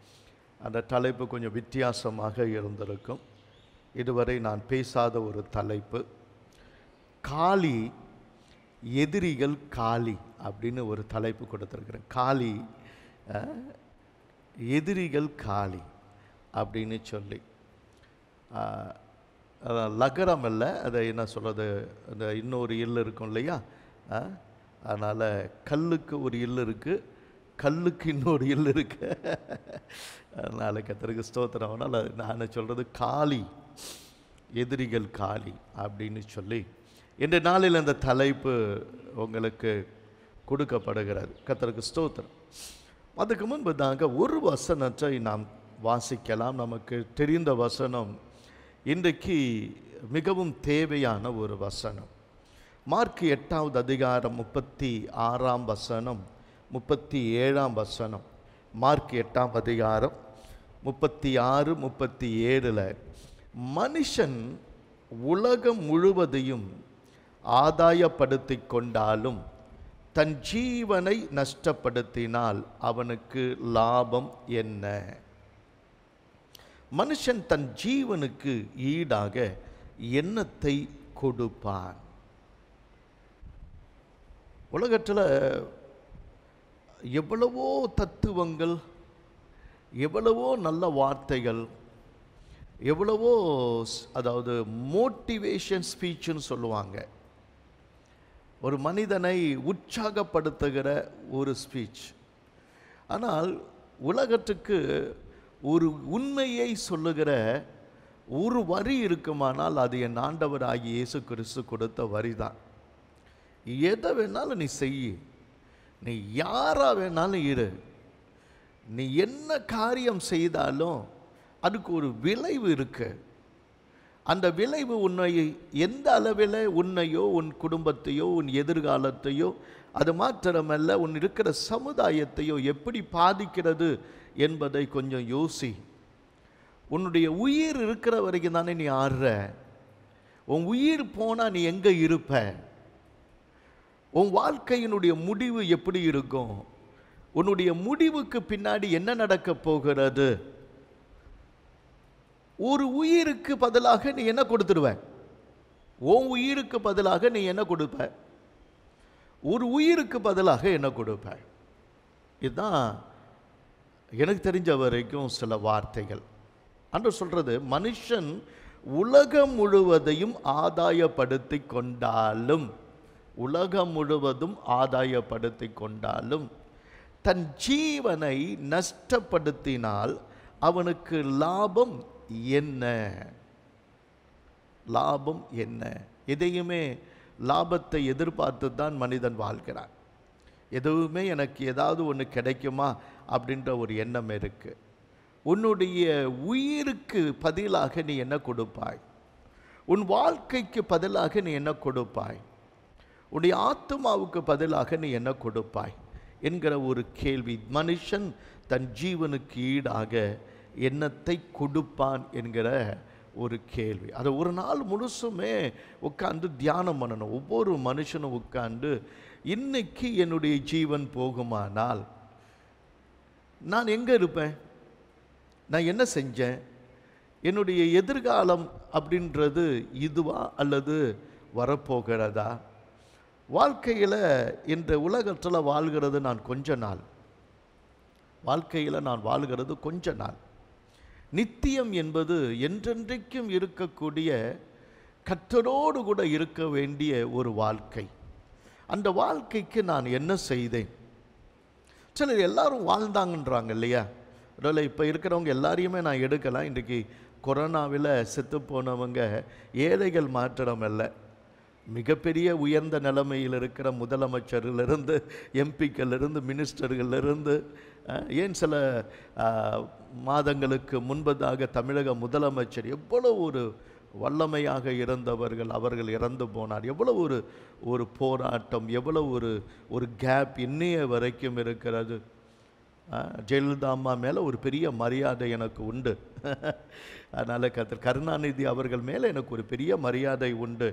அந்த தலைப்பு கொஞ்சம் வித்தியாசமாக இருந்திருக்கும் இதுவரை நான் பேசாத ஒரு தலைப்பு காளி எதிரிகள் காளி அப்படின்னு ஒரு தலைப்பு கொடுத்துருக்குறேன் காளி அஹ், எதிரிகள் காளி அப்படின்னு சொல்லி ஆஹ், அதான் லகரம் இல்லை அதை என்ன சொல்கிறது அந்த இன்னொரு இல் இருக்கும் இல்லையா அதனால் கல்லுக்கு ஒரு இல் இருக்குது கல்லுக்கு இன்னொரு இல் இருக்கு அதனால் கத்தருக்கு ஸ்தோத்திரம் அதனால் நான் சொல்கிறது காளி எதிரிகள் காளி அப்படின்னு சொல்லி இந்த நாளில் அந்த தலைப்பு உங்களுக்கு கொடுக்கப்படுகிறது கத்தருக்கு ஸ்தோத்திரம் அதுக்கு முன்பு தாங்க ஒரு வசனத்தை நாம் வாசிக்கலாம் நமக்கு தெரிந்த வசனம் இன்றைக்கு மிகவும் தேவையான ஒரு வசனம் மார்க் எட்டாவது அதிகாரம் முப்பத்தி ஆறாம் வசனம் முப்பத்தி ஏழாம் வசனம் மார்க் எட்டாம் அதிகாரம் முப்பத்தி ஆறு முப்பத்தி ஏழில் மனுஷன் உலகம் முழுவதையும் ஆதாயப்படுத்தி கொண்டாலும் தன் ஜீவனை நஷ்டப்படுத்தினால் அவனுக்கு லாபம் என்ன மனுஷன் தன் ஜீவனுக்கு ஈடாக எண்ணத்தை கொடுப்பான் உலகத்தில் எவ்வளவோ தத்துவங்கள் எவ்வளவோ நல்ல வார்த்தைகள் எவ்வளவோ ஸ்- அதாவது மோட்டிவேஷன் ஸ்பீச்சுன்னு சொல்லுவாங்க ஒரு மனிதனை உற்சாகப்படுத்துகிற ஒரு ஸ்பீச் ஆனால் உலகத்துக்கு ஒரு உண்மையை சொல்லுகிற ஒரு வரி இருக்குமானால் அது என் ஆண்டவராகிய இயேசு கிறிஸ்து கொடுத்த வரி தான் எதை வேணாலும் நீ செய் நீ யாரா வேணாலும் இரு நீ என்ன காரியம் செய்தாலும் அதுக்கு ஒரு விளைவு இருக்கு அந்த விளைவு உன்னை எந்த அளவில் உன்னையோ உன் குடும்பத்தையோ உன் எதிர்காலத்தையோ அது மாத்திரமல்ல உன் இருக்கிற சமுதாயத்தையோ எப்படி பாதிக்கிறது என்பதை கொஞ்சம் யோசி உன்னுடைய உயிர் இருக்கிற வரைக்கும் தானே நீ ஆடுற உன் உயிர் போனால் நீ எங்கே இருப்ப உன் வாழ்க்கையினுடைய முடிவு எப்படி இருக்கும் உன்னுடைய முடிவுக்கு பின்னாடி என்ன நடக்க போகிறது ஒரு உயிருக்கு பதிலாக நீ என்ன கொடுத்துடுவ உன் உயிருக்கு பதிலாக நீ என்ன கொடுப்ப ஒரு உயிருக்கு பதிலாக என்ன கொடுப்ப இதுதான் எனக்கு தெரிஞ்ச வரைக்கும் சில வார்த்தைகள் அன்று சொல்றது மனுஷன் உலகம் முழுவதையும் ஆதாயப்படுத்தி கொண்டாலும் உலகம் முழுவதும் ஆதாயப்படுத்தி கொண்டாலும் தன் ஜீவனை நஷ்டப்படுத்தினால் அவனுக்கு லாபம் என்ன லாபம் என்ன எதையுமே லாபத்தை எதிர்பார்த்து தான் மனிதன் வாழ்கிறான் எதுவுமே எனக்கு ஏதாவது ஒன்று கிடைக்குமா அப்படின்ற ஒரு எண்ணம் இருக்கு உன்னுடைய உயிருக்கு பதிலாக நீ என்ன கொடுப்பாய் உன் வாழ்க்கைக்கு பதிலாக நீ என்ன கொடுப்பாய் உன்னுடைய ஆத்மாவுக்கு பதிலாக நீ என்ன கொடுப்பாய் என்கிற ஒரு கேள்வி மனுஷன் தன் ஜீவனுக்கு ஈடாக எண்ணத்தை கொடுப்பான் என்கிற ஒரு கேள்வி அதை ஒரு நாள் முழுசுமே உட்காந்து தியானம் பண்ணணும் ஒவ்வொரு மனுஷனும் உட்காந்து இன்னைக்கு என்னுடைய ஜீவன் போகுமானால் நான் எங்கே இருப்பேன் நான் என்ன செஞ்சேன் என்னுடைய எதிர்காலம் அப்படின்றது இதுவா அல்லது வரப்போகிறதா வாழ்க்கையில் இந்த உலகத்தில் வாழ்கிறது நான் கொஞ்ச நாள் வாழ்க்கையில் நான் வாழ்கிறது கொஞ்ச நாள் நித்தியம் என்பது என்றென்றைக்கும் இருக்கக்கூடிய கத்தரோடு கூட இருக்க வேண்டிய ஒரு வாழ்க்கை அந்த வாழ்க்கைக்கு நான் என்ன செய்தேன் சிலர் எல்லாரும் வாழ்ந்தாங்கன்றாங்க இல்லையா அதில் இப்போ இருக்கிறவங்க எல்லாரையுமே நான் எடுக்கலாம் இன்றைக்கி கொரோனாவில் செத்து போனவங்க ஏழைகள் மாத்திரம் அல்ல மிகப்பெரிய உயர்ந்த நிலைமையில் இருக்கிற முதலமைச்சரிலிருந்து எம்பிக்களிருந்து மினிஸ்டர்களிலிருந்து அஹ், ஏன் சில அஹ், மாதங்களுக்கு முன்பதாக தமிழக முதலமைச்சர் எவ்வளோ ஒரு வல்லமையாக இருந்தவர்கள் அவர்கள் இறந்து போனார் எவ்வளோ ஒரு ஒரு போராட்டம் எவ்வளோ ஒரு ஒரு கேப் இன்னைய வரைக்கும் இருக்கிறது அஹ், ஜெயலலிதா அம்மா மேலே ஒரு பெரிய மரியாதை எனக்கு உண்டு அதனால் கத்தர் கருணாநிதி அவர்கள் மேலே எனக்கு ஒரு பெரிய மரியாதை உண்டு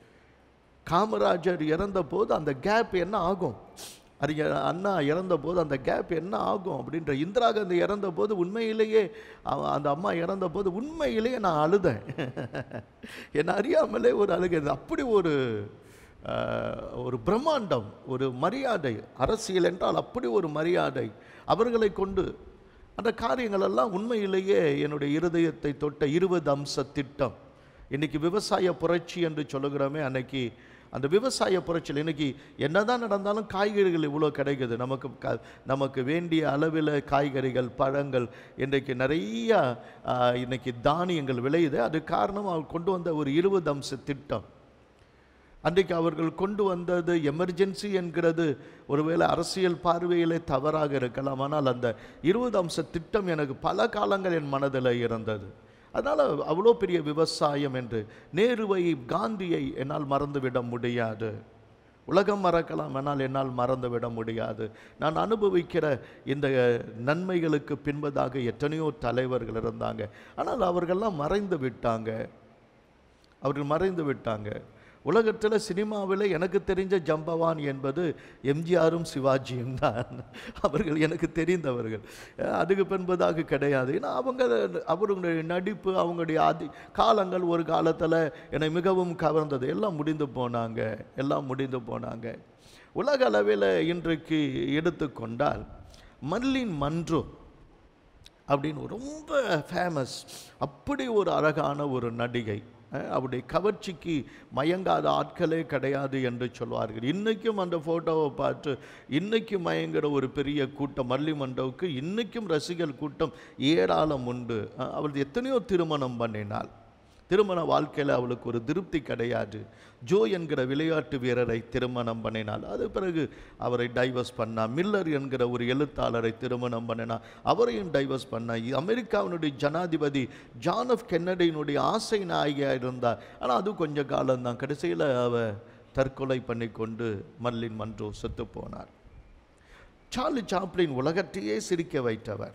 காமராஜர் இறந்தபோது அந்த கேப் என்ன ஆகும் அறிஞர் அண்ணா இறந்தபோது அந்த கேப் என்ன ஆகும் அப்படின்ற இந்திரா காந்தி இறந்தபோது உண்மையிலேயே அவ- அந்த அம்மா இறந்தபோது உண்மையிலேயே நான் அழுதேன் என்னை அறியாமலே ஒரு அழுகை அப்படி ஒரு அஹ், ஒரு பிரம்மாண்டம் ஒரு மரியாதை அரசியல் என்றால் அப்படி ஒரு மரியாதை அவர்களை கொண்டு அந்த காரியங்கள் எல்லாம் உண்மையிலேயே என்னுடைய இருதயத்தை தொட்ட இருபது அம்ச திட்டம் இன்னைக்கு விவசாய புரட்சி என்று சொல்லுகிறோமே அன்னைக்கு அந்த விவசாய புரட்சியில் இன்னைக்கு என்னதான் நடந்தாலும் காய்கறிகள் இவ்வளோ கிடைக்குது நமக்கு க நமக்கு வேண்டிய அளவில் காய்கறிகள் பழங்கள் இன்றைக்கு நிறைய ஆ, இன்னைக்கு தானியங்கள் விளையுது அது காரணம் அவர் கொண்டு வந்த ஒரு இருபது அம்ச திட்டம் அன்றைக்கு அவர்கள் கொண்டு வந்தது எமர்ஜென்சி என்கிறது ஒருவேளை அரசியல் பார்வையிலே தவறாக இருக்கலாம் ஆனால் அந்த இருபது அம்ச திட்டம் எனக்கு பல காலங்கள் என் மனதில் இருந்தது அதனால் அவ்வளோ பெரிய விவசாயம் என்று நேருவை காந்தியை என்னால் மறந்துவிட முடியாது உலகம் மறக்கலாம் ஆனால் என்னால் மறந்துவிட முடியாது நான் அனுபவிக்கிற இந்த நன்மைகளுக்கு பின்பதாக எத்தனையோ தலைவர்கள் இருந்தாங்க ஆனால் அவர்கள்லாம் மறைந்து விட்டாங்க அவர்கள் மறைந்து விட்டாங்க உலகத்தில் சினிமாவில் எனக்கு தெரிஞ்ச ஜம்பவான் என்பது எம்ஜிஆரும் சிவாஜியும் தான் அவர்கள் எனக்கு தெரிந்தவர்கள் அஹ் அதுக்கு பின்பதாக கிடையாது ஏன்னா அவங்க அவர்களுடைய நடிப்பு அவங்களுடைய அதி காலங்கள் ஒரு காலத்தில் என்னை மிகவும் கவர்ந்தது எல்லாம் முடிந்து போனாங்க எல்லாம் முடிந்து போனாங்க உலக அளவில் இன்றைக்கு எடுத்துக்கொண்டால் மர்லின் மன்றோ அப்படின்னு ரொம்ப ஃபேமஸ் அப்படி ஒரு அழகான ஒரு நடிகை அஹ் அவருடைய கவர்ச்சிக்கு மயங்காத ஆட்களே கிடையாது என்று சொல்வார்கள் இன்னைக்கும் அந்த ஃபோட்டோவை பார்த்து இன்னைக்கும் மயங்குற ஒரு பெரிய கூட்டம் மல்லி மண்டவுக்கு இன்னைக்கும் ரசிகர் கூட்டம் ஏராளம் உண்டு அஹ் அவள் எத்தனையோ திருமணம் பண்ணினாள் திருமண வாழ்க்கையில் அவளுக்கு ஒரு திருப்தி கிடையாது ஜோ என்கிற விளையாட்டு வீரரை திருமணம் பண்ணினாள் அது பிறகு அவரை டைவர்ஸ் பண்ணா மில்லர் என்கிற ஒரு எழுத்தாளரை திருமணம் பண்ணினா அவரையும் டைவர்ஸ் பண்ணா இ- அமெரிக்காவினுடைய ஜனாதிபதி ஜான் எஃப் கென்னடியினுடைய ஆசை நாயகியாக இருந்தார் ஆனால் அது கொஞ்ச காலம்தான் கடைசியில் அவ தற்கொலை பண்ணி கொண்டு மர்லின் மன்றோ செத்து போனார் சார்லி சாப்ளின் உலகத்தையே சிரிக்க வைத்தவர்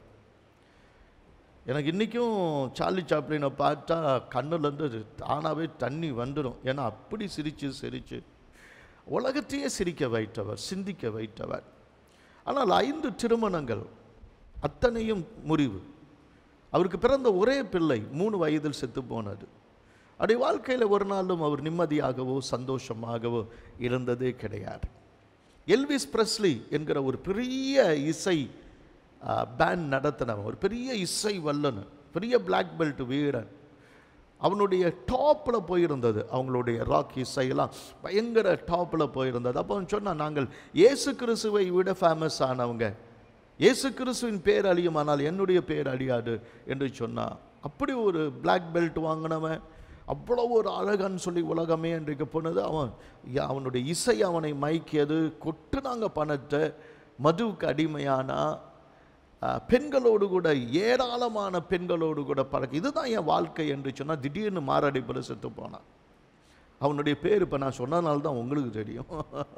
எனக்கு இன்றைக்கும் சார்லி சாப்ளினை பார்த்தா கண்ணுலேருந்து தானாகவே தண்ணி வந்துடும் ஏன்னா அப்படி சிரித்து சிரித்து உலகத்தையே சிரிக்க வைத்தவர் சிந்திக்க வைத்தவர் ஆனால் ஐந்து திருமணங்கள் அத்தனையும் முறிவு அவருக்கு பிறந்த ஒரே பிள்ளை மூணு வயதில் செத்து போனது அப்படி வாழ்க்கையில் ஒரு நாளும் அவர் நிம்மதியாகவோ சந்தோஷமாகவோ இருந்ததே கிடையாது எல்விஸ் பிரஸ்லி என்கிற ஒரு பெரிய இசை பேண்ட் நடத்தினவன் ஒரு பெரிய இசை வல்லன் பெரிய பிளாக் பெல்ட் வீரன் அவனுடைய டாப்பில் போயிருந்தது அவங்களுடைய ராக் இசையெல்லாம் பயங்கர டாப்பில் போயிருந்தது அப்போ அவன் சொன்னான் நாங்கள் இயேசு கிறிஸ்துவை விட ஃபேமஸ் ஆனவங்க இயேசு கிறிஸ்துவின் பேர் அழியும் ஆனால் என்னுடைய பேர் அழியாது என்று சொன்னான் அப்படி ஒரு பிளாக் பெல்ட் வாங்கினவன் அவ்வளோ ஒரு அழகன்னு சொல்லி உலகமே இன்றைக்கு போனது அவன் யா- அவனுடைய இசை அவனை மயக்கியது கொட்டுனாங்க பணத்தை மதுவுக்கு அடிமையானா அஹ், பெண்களோடு கூட ஏராளமான பெண்களோடு கூட பழக்க இதுதான் என் வாழ்க்கை என்று சொன்னால் திடீர்னு மாரடைப்பில் செத்து போனான் அவனுடைய பேர் இப்போ நான் சொன்னதுனால தான் உங்களுக்கு தெரியும்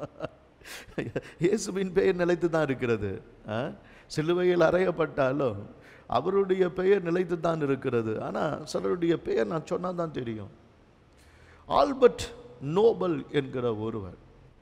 இயேசுவின் பெயர் நிலைத்து தான் இருக்கிறது ஆ? சிலுவையில் அறையப்பட்டாலும் அவருடைய பெயர் நிலைத்து தான் இருக்கிறது ஆனால் சிலருடைய பெயர் நான் சொன்னால் தான் தெரியும் ஆல்பர்ட் நோபல் என்கிற ஒருவர்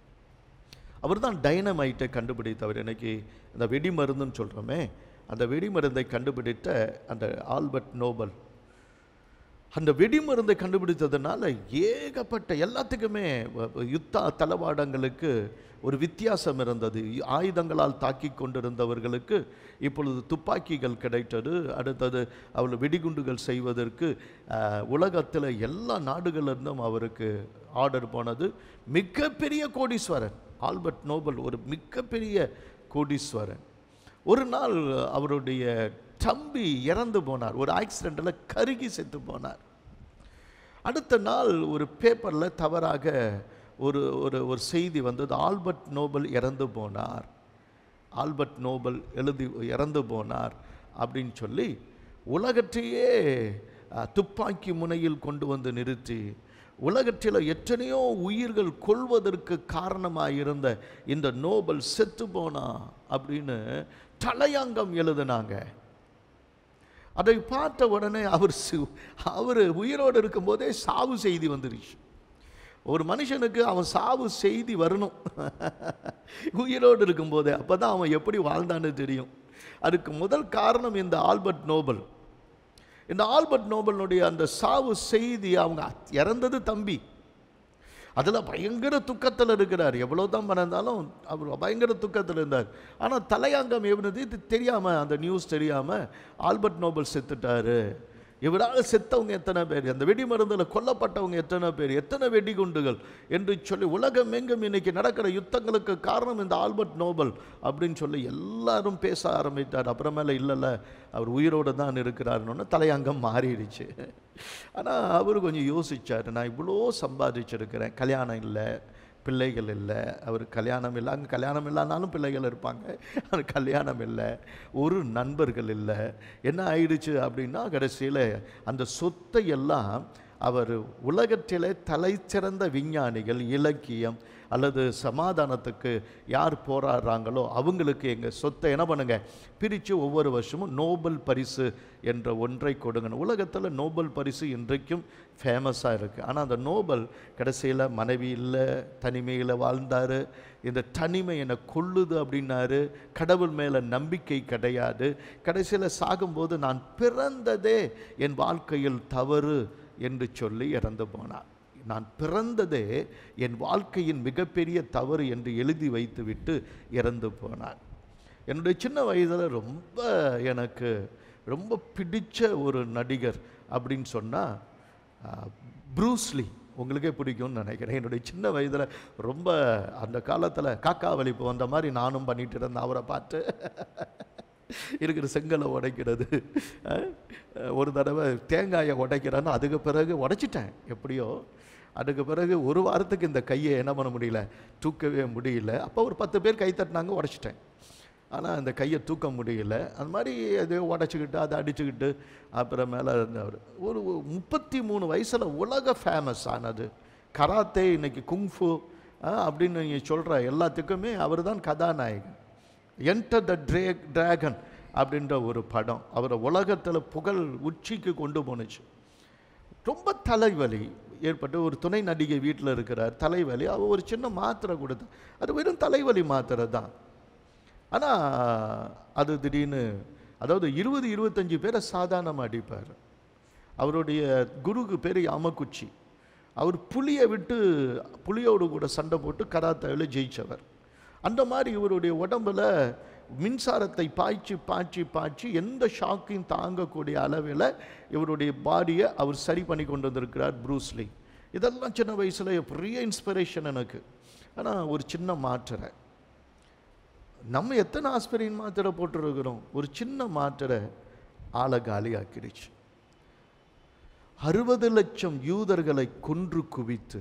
அவர் தான் டைனமைட்டை கண்டுபிடித்தவர் இன்னைக்கு இந்த வெடி மருந்துன்னு சொல்கிறோமே அந்த வெடி மருந்தை கண்டுபிடித்த அந்த ஆல்பர்ட் நோபல் அந்த வெடி மருந்தை கண்டுபிடித்ததுனால ஏகப்பட்ட எல்லாத்துக்குமே வ- வ- யுத்த தளவாடங்களுக்கு ஒரு வித்தியாசம் இருந்தது ஆயுதங்களால் தாக்கி கொண்டிருந்தவர்களுக்கு இப்பொழுது துப்பாக்கிகள் கிடைத்தது அடுத்தது அவள் வெடிகுண்டுகள் செய்வதற்கு உலகத்தில் எல்லா நாடுகளிலிருந்தும் அவருக்கு ஆர்டர் போனது மிகப்பெரிய கோடீஸ்வரன் ஆல்பர்ட் நோபல் ஒரு மிகப்பெரிய கோடீஸ்வரன் ஒரு நாள் அவருடைய தம்பி இறந்து போனார் ஒரு ஆக்சிடெண்ட்டில் கருகி செத்து போனார் அடுத்த நாள் ஒரு பேப்பரில் தவறாக ஒரு ஒரு ஒரு செய்தி வந்தது ஆல்பர்ட் நோபல் இறந்து போனார் ஆல்பர்ட் நோபல் எழுதி இறந்து போனார் அப்படின்னு சொல்லி உலகத்தையே அஹ், துப்பாக்கி முனையில் கொண்டு வந்து நிறுத்தி உலகத்தில் எத்தனையோ உயிர்கள் கொள்வதற்கு காரணமாக இருந்த இந்த நோபல் செத்து போனா அப்படின்னு தலையங்கம் எழுதுனாங்க அதை பார்த்த உடனே அவர் சி- அவர் உயிரோடு இருக்கும்போதே சாவு செய்தி வந்துருச்சு ஒரு மனுஷனுக்கு அவன் சாவு செய்தி வரணும் உயிரோடு இருக்கும்போதே அப்போ தான் அவன் எப்படி வாழ்ந்தான்னு தெரியும் அதுக்கு முதல் காரணம் இந்த ஆல்பர்ட் நோபல் இந்த ஆல்பர்ட் நோபலுடைய அந்த சாவு செய்தி அவங்க இறந்தது தம்பி அதில் பயங்கர துக்கத்தில் இருக்கிறார் எவ்வளோ தான் மறந்தாலும் அவர் பயங்கர துக்கத்தில் இருந்தார் ஆனால் தலையாங்கம் எவனது இது தெரியாமல் அந்த நியூஸ் தெரியாமல் ஆல்பர்ட் நோபல் செத்துட்டாரு இவரால் செத்தவங்க எத்தனை பேர் அந்த வெடி மருந்தில் கொல்லப்பட்டவங்க எத்தனை பேர் எத்தனை வெடிகுண்டுகள் என்று சொல்லி உலகம் எங்கும் இன்னைக்கு நடக்கிற யுத்தங்களுக்கு காரணம் இந்த ஆல்பர்ட் நோபல் அப்படின்னு சொல்லி எல்லாரும் பேச ஆரம்பித்தார் அப்புறமேல இல்லைல்ல அவர் உயிரோடு தான் இருக்கிறாருன்னு தலையங்கம் மாறிடுச்சு ஆனால் அவர் கொஞ்சம் யோசிச்சார் நான் இவ்வளோ சம்பாதிச்சிருக்கிறேன் கல்யாணம் இல்லை பிள்ளைகள் இல்லை அவர் கல்யாணம் இல்லை அங்கே கல்யாணம் இல்லைனாலும் பிள்ளைகள் இருப்பாங்க அது கல்யாணம் இல்லை ஒரு நண்பர்கள் இல்லை என்ன ஆயிடுச்சு அப்படின்னா கடைசியில் அந்த சொத்தை எல்லாம் அவர் உலகத்திலே தலை சிறந்த விஞ்ஞானிகள் இலக்கியம் அல்லது சமாதானத்துக்கு யார் போராடுறாங்களோ அவங்களுக்கு எங்கள் சொத்தை என்ன பண்ணுங்க பிரித்து ஒவ்வொரு வருஷமும் நோபல் பரிசு என்ற ஒன்றை கொடுங்க உலகத்தில் நோபல் பரிசு இன்றைக்கும் ஃபேமஸாக இருக்குது ஆனால் அந்த நோபல் கடைசியில் மனைவி இல்லை தனிமையில் வாழ்ந்தார் இந்த தனிமை என்னை கொள்ளுது அப்படின்னாரு கடவுள் மேலே நம்பிக்கை கிடையாது கடைசியில் சாகும்போது நான் பிறந்ததே என் வாழ்க்கையில் தவறு என்று சொல்லி இறந்து போனார் நான் பிறந்ததே என் வாழ்க்கையின் மிகப்பெரிய தவறு என்று எழுதி வைத்துவிட்டு இறந்து போனார் என்னுடைய சின்ன வயதில் ரொம்ப எனக்கு ரொம்ப பிடிச்ச ஒரு நடிகர் அப்படின்னு சொன்னால் ப்ரூஸ்லி உங்களுக்கே பிடிக்கும்னு நினைக்கிறேன் என்னுடைய சின்ன வயதில் ரொம்ப அந்த காலத்தில் காக்கா வலிப்பு வந்த மாதிரி நானும் பண்ணிட்டு இருந்தேன் அவரை பார்த்து இருக்கிற செங்கலை உடைக்கிறது அஹ், ஒரு தடவை தேங்காயை உடைக்கிறேன்னு அதுக்கு பிறகு உடைச்சிட்டேன் எப்படியோ அதுக்கு பிறகு ஒரு வாரத்துக்கு இந்த கையை என்ன பண்ண முடியல தூக்கவே முடியல அப்போ ஒரு பத்து பேர் கை தட்டினாங்க உடைச்சிட்டேன் ஆனால் அந்த கையை தூக்க முடியல அந்த மாதிரி அதை உடச்சிக்கிட்டு அதை அடிச்சுக்கிட்டு அப்புறம் மேலே இருந்தவர் ஒரு முப்பத்தி மூணு வயசில் உலக ஃபேமஸ் ஆனது கராத்தே இன்னைக்கு குங்ஃபு அப்படின்னு நீங்கள் சொல்கிற எல்லாத்துக்குமே அவர் தான் கதாநாயகன் என்டர் த ட்ரே டிராகன் அப்படின்ற ஒரு படம் அவரை உலகத்தில் புகழ் உச்சிக்கு கொண்டு போணுச்சு ரொம்ப தலைவலி ஏற்பட்டு ஒரு துணை நடிகை வீட்டில் இருக்கிறார் தலைவலி அவ ஒரு சின்ன மாத்திரை கொடுத்தா அது வெறும் தலைவலி மாத்திரை தான் ஆனால் அது திடீர்னு அதாவது இருபது இருபத்தஞ்சு பேரை சாதாரணமாக அடிப்பார் அவருடைய குருக்கு பேர் யாமக்குச்சி அவர் புலியை விட்டு புலியோடு கூட சண்டை போட்டு கராத்தாவில் ஜெயிச்சவர் அந்த மாதிரி இவருடைய உடம்புல மின்சாரத்தை பாய்ச்சி பாய்ச்சி பாய்ச்சி எந்த ஷாக்கையும் தாங்கக்கூடிய அளவில் இவருடைய பாடியை அவர் சரி பண்ணி கொண்டு வந்திருக்கிறார் ப்ரூஸ்லி இதெல்லாம் சின்ன வயசில் பெரிய இன்ஸ்பிரேஷன் எனக்கு ஆனால் ஒரு சின்ன மாற்றரை நம்ம எத்தனை ஆஸ்பிரின் மாத்திரை போட்டிருக்கிறோம் ஒரு சின்ன மாத்திரை ஆளை காலி ஆக்கிடுச்சு அறுபது லட்சம் யூதர்களை கொன்று குவித்து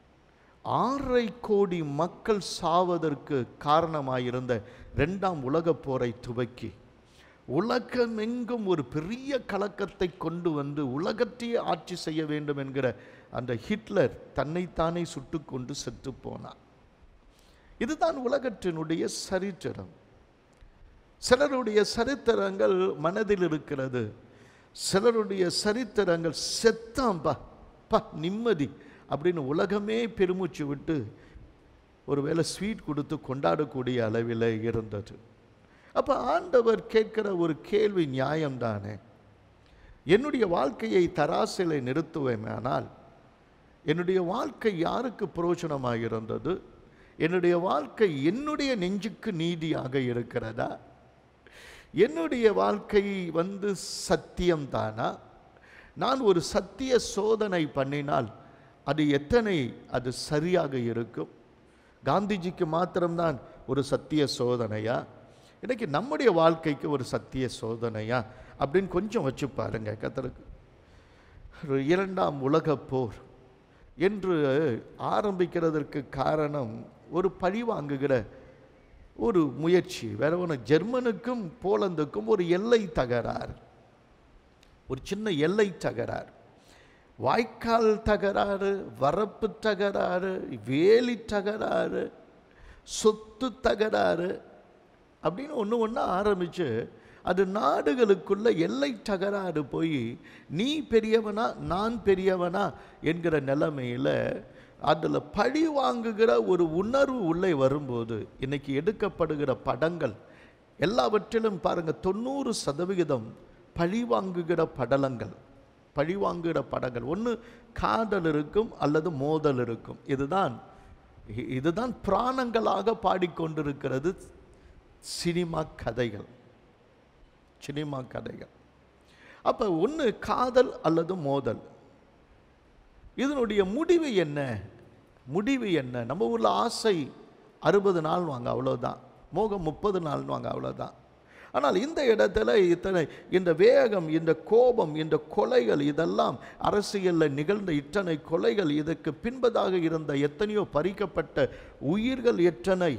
ஆறரை கோடி மக்கள் சாவதற்கு காரணமாயிருந்த ரெண்டாம் உலகப் போரை துவக்கி உலகமெங்கும் ஒரு பெரிய கலக்கத்தை கொண்டு வந்து உலகத்தையே ஆட்சி செய்ய வேண்டும் என்கிற அந்த ஹிட்லர் தன்னைத்தானே சுட்டுக்கொண்டு செத்து போனார் இதுதான் உலகத்தினுடைய சரித்திரம் சிலருடைய சரித்திரங்கள் மனதில் இருக்கிறது சிலருடைய சரித்திரங்கள் செத்தாம்பா பா நிம்மதி அப்படின்னு உலகமே பெருமூச்சு விட்டு ஒருவேளை ஸ்வீட் கொடுத்து கொண்டாடக்கூடிய அளவில் இருந்தது அப்போ ஆண்டவர் கேட்கிற ஒரு கேள்வி நியாயம்தானே என்னுடைய வாழ்க்கையை தராசிலை நிறுத்துவேமானால் என்னுடைய வாழ்க்கை யாருக்கு பிரயோஜனமாக இருந்தது என்னுடைய வாழ்க்கை என்னுடைய நெஞ்சுக்கு நீதியாக இருக்கிறதா என்னுடைய வாழ்க்கை வந்து சத்தியம்தானா நான் ஒரு சத்திய சோதனை பண்ணினால் அது எத்தனை அது சரியாக இருக்கும் காந்திஜிக்கு மாத்திரம்தான் ஒரு சத்திய சோதனையா இன்னைக்கு நம்முடைய வாழ்க்கைக்கு ஒரு சத்திய சோதனையா அப்படின்னு கொஞ்சம் வச்சு பாருங்க கத்தருக்கு ஒரு இரண்டாம் உலகப் போர் என்று ஆரம்பிக்கிறதற்கு காரணம் ஒரு பழி வாங்குகிற ஒரு முயற்சி வேற ஒன்று ஜெர்மனுக்கும் போலந்துக்கும் ஒரு எல்லை தகராறு ஒரு சின்ன எல்லை தகராறு வாய்க்கால் தகராறு வரப்பு தகராறு வேலி தகராறு சொத்து தகராறு அப்படின்னு ஒன்று ஒன்றா ஆரம்பித்து அது நாடுகளுக்குள்ள எல்லை தகராறு போய் நீ பெரியவனா நான் பெரியவனா என்கிற நிலைமையில் அதில் பழி வாங்குகிற ஒரு உணர்வு உள்ளே வரும்போது இன்னைக்கு எடுக்கப்படுகிற படங்கள் எல்லாவற்றிலும் பாருங்க தொண்ணூறு சதவிகிதம் பழி வாங்குகிற படலங்கள் பழி வாங்குகிற படங்கள் ஒன்று காதல் இருக்கும் அல்லது மோதல் இருக்கும் இதுதான் இ- இதுதான் பிராணங்களாக பாடிக்கொண்டிருக்கிறது சினிமா கதைகள் சினிமா கதைகள் அப்போ ஒன்று காதல் அல்லது மோதல் இதனுடைய முடிவு என்ன முடிவு என்ன நம்ம ஊரில் ஆசை அறுபது நாள் வாங்க அவ்வளோதான் மோகம் முப்பது நாள் வாங்க அவ்வளோதான் ஆனால் இந்த இடத்துல இத்தனை இந்த வேகம் இந்த கோபம் இந்த கொலைகள் இதெல்லாம் அரசியலில் நிகழ்ந்த இத்தனை கொலைகள் இதற்கு பின்பதாக இருந்த எத்தனையோ பறிக்கப்பட்ட உயிர்கள் எத்தனை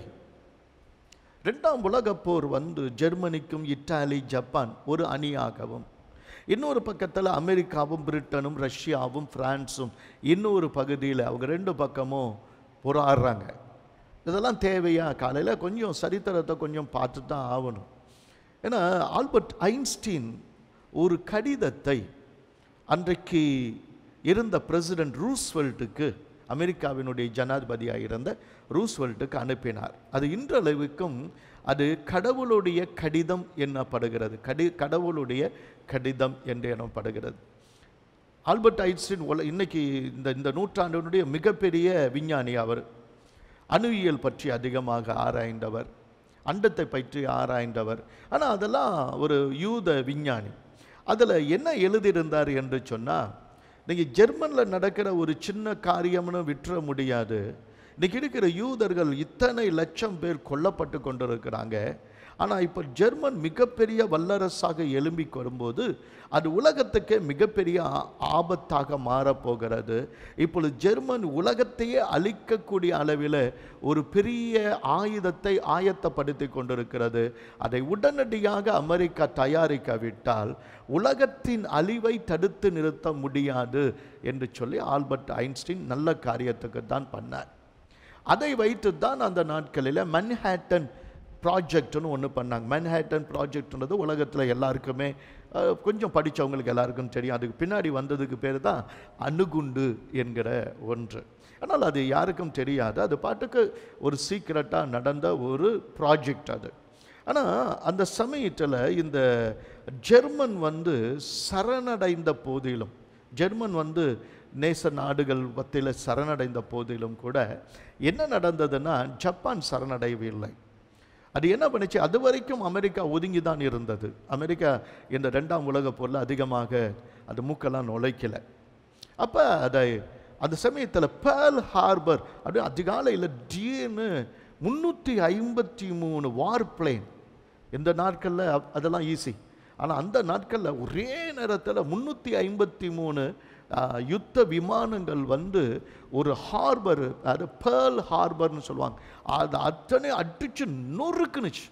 ரெண்டாம் உலகப் போர் வந்து ஜெர்மனிக்கும் இத்தாலி ஜப்பான் ஒரு அணியாகவும் இன்னொரு பக்கத்தில் அமெரிக்காவும் பிரிட்டனும் ரஷ்யாவும் பிரான்ஸும் இன்னொரு பகுதியில் அவங்க ரெண்டு பக்கமும் போராடுறாங்க இதெல்லாம் தேவையா காலையில் கொஞ்சம் சரித்திரத்தை கொஞ்சம் பார்த்து தான் ஆகணும் ஏன்னா ஆல்பர்ட் ஐன்ஸ்டீன் ஒரு கடிதத்தை அன்றைக்கு இருந்த பிரசிடென்ட் ரூஸ்வெல்ட்டுக்கு அமெரிக்காவினுடைய ஜனாதிபதியாக இருந்த ரூஸ்வெல்ட்டுக்கு அனுப்பினார் அது இன்றளவுக்கும் அது கடவுளுடைய கடிதம் என்னப்படுகிறது கடி கடவுளுடைய கடிதம் என்று எனப்படுகிறது ஆல்பர்ட் ஐன்ஸ்டீன் உல இன்னைக்கு இந்த இந்த நூற்றாண்டினுடைய மிகப்பெரிய விஞ்ஞானி அவர் அணுவியல் பற்றி அதிகமாக ஆராய்ந்தவர் அண்டத்தை பற்றி ஆராய்ந்தவர் ஆனால் அதெல்லாம் ஒரு யூத விஞ்ஞானி அதில் என்ன எழுதியிருந்தார் என்று சொன்னால் நீங்கள் ஜெர்மனில் நடக்கிற ஒரு சின்ன காரியம்னு விட்டுற முடியாது இன்னைக்கு இருக்கிற யூதர்கள் இத்தனை லட்சம் பேர் கொல்லப்பட்டு கொண்டிருக்கிறாங்க ஆனால் இப்போ ஜெர்மன் மிகப்பெரிய வல்லரசாக எழும்பி வரும்போது அது உலகத்துக்கே மிகப்பெரிய ஆ- ஆபத்தாக மாறப்போகிறது இப்பொழுது ஜெர்மன் உலகத்தையே அழிக்கக்கூடிய அளவில் ஒரு பெரிய ஆயுதத்தை ஆயத்தப்படுத்தி கொண்டிருக்கிறது அதை உடனடியாக அமெரிக்கா தயாரிக்காவிட்டால் உலகத்தின் அழிவை தடுத்து நிறுத்த முடியாது என்று சொல்லி ஆல்பர்ட் ஐன்ஸ்டீன் நல்ல காரியத்துக்கு தான் பண்ணார் அதை வைத்து தான் அந்த நாட்களில் மன்ஹேட்டன் ப்ராஜெக்ட்னு ஒன்று பண்ணாங்க மன்ஹேட்டன் ப்ராஜெக்ட்ன்றது உலகத்தில் எல்லாருக்குமே அஹ், கொஞ்சம் படித்தவங்களுக்கு எல்லாருக்கும் தெரியும் அதுக்கு பின்னாடி வந்ததுக்கு பேர் தான் அணுகுண்டு என்கிற ஒன்று ஆனால் அது யாருக்கும் தெரியாது அது பாட்டுக்கு ஒரு சீக்கிரட்டாக நடந்த ஒரு ப்ராஜெக்ட் அது ஆனால் அந்த சமயத்தில் இந்த ஜெர்மன் வந்து சரணடைந்த போதிலும் ஜெர்மன் வந்து நேச நாடுகள் மத்தியில் சரணடைந்த போதிலும் கூட என்ன நடந்ததுன்னா ஜப்பான் சரணடையவில்லை அது என்ன பண்ணுச்சு அது வரைக்கும் அமெரிக்கா ஒதுங்கி தான் இருந்தது அமெரிக்கா இந்த ரெண்டாம் உலகப் போரில் அதிகமாக அது மூக்கெல்லாம் நுழைக்கல அப்போ அதை அந்த சமயத்தில் பேர்ல் ஹார்பர் அப்படி அதிகாலையில் டீன்னு முந்நூற்றி ஐம்பத்தி மூணு வார் பிளேன் இந்த நாட்களில் அ- அதெல்லாம் ஈஸி ஆனால் அந்த நாட்களில் ஒரே நேரத்தில் முந்நூற்றி ஐம்பத்தி மூணு யுத்த விமானங்கள் வந்து ஒரு ஹார்பர் அது பேர்ல் ஹார்பர்னு சொல்லுவாங்க அது அத்தனை அடிச்சு நொறுக்குனுச்சு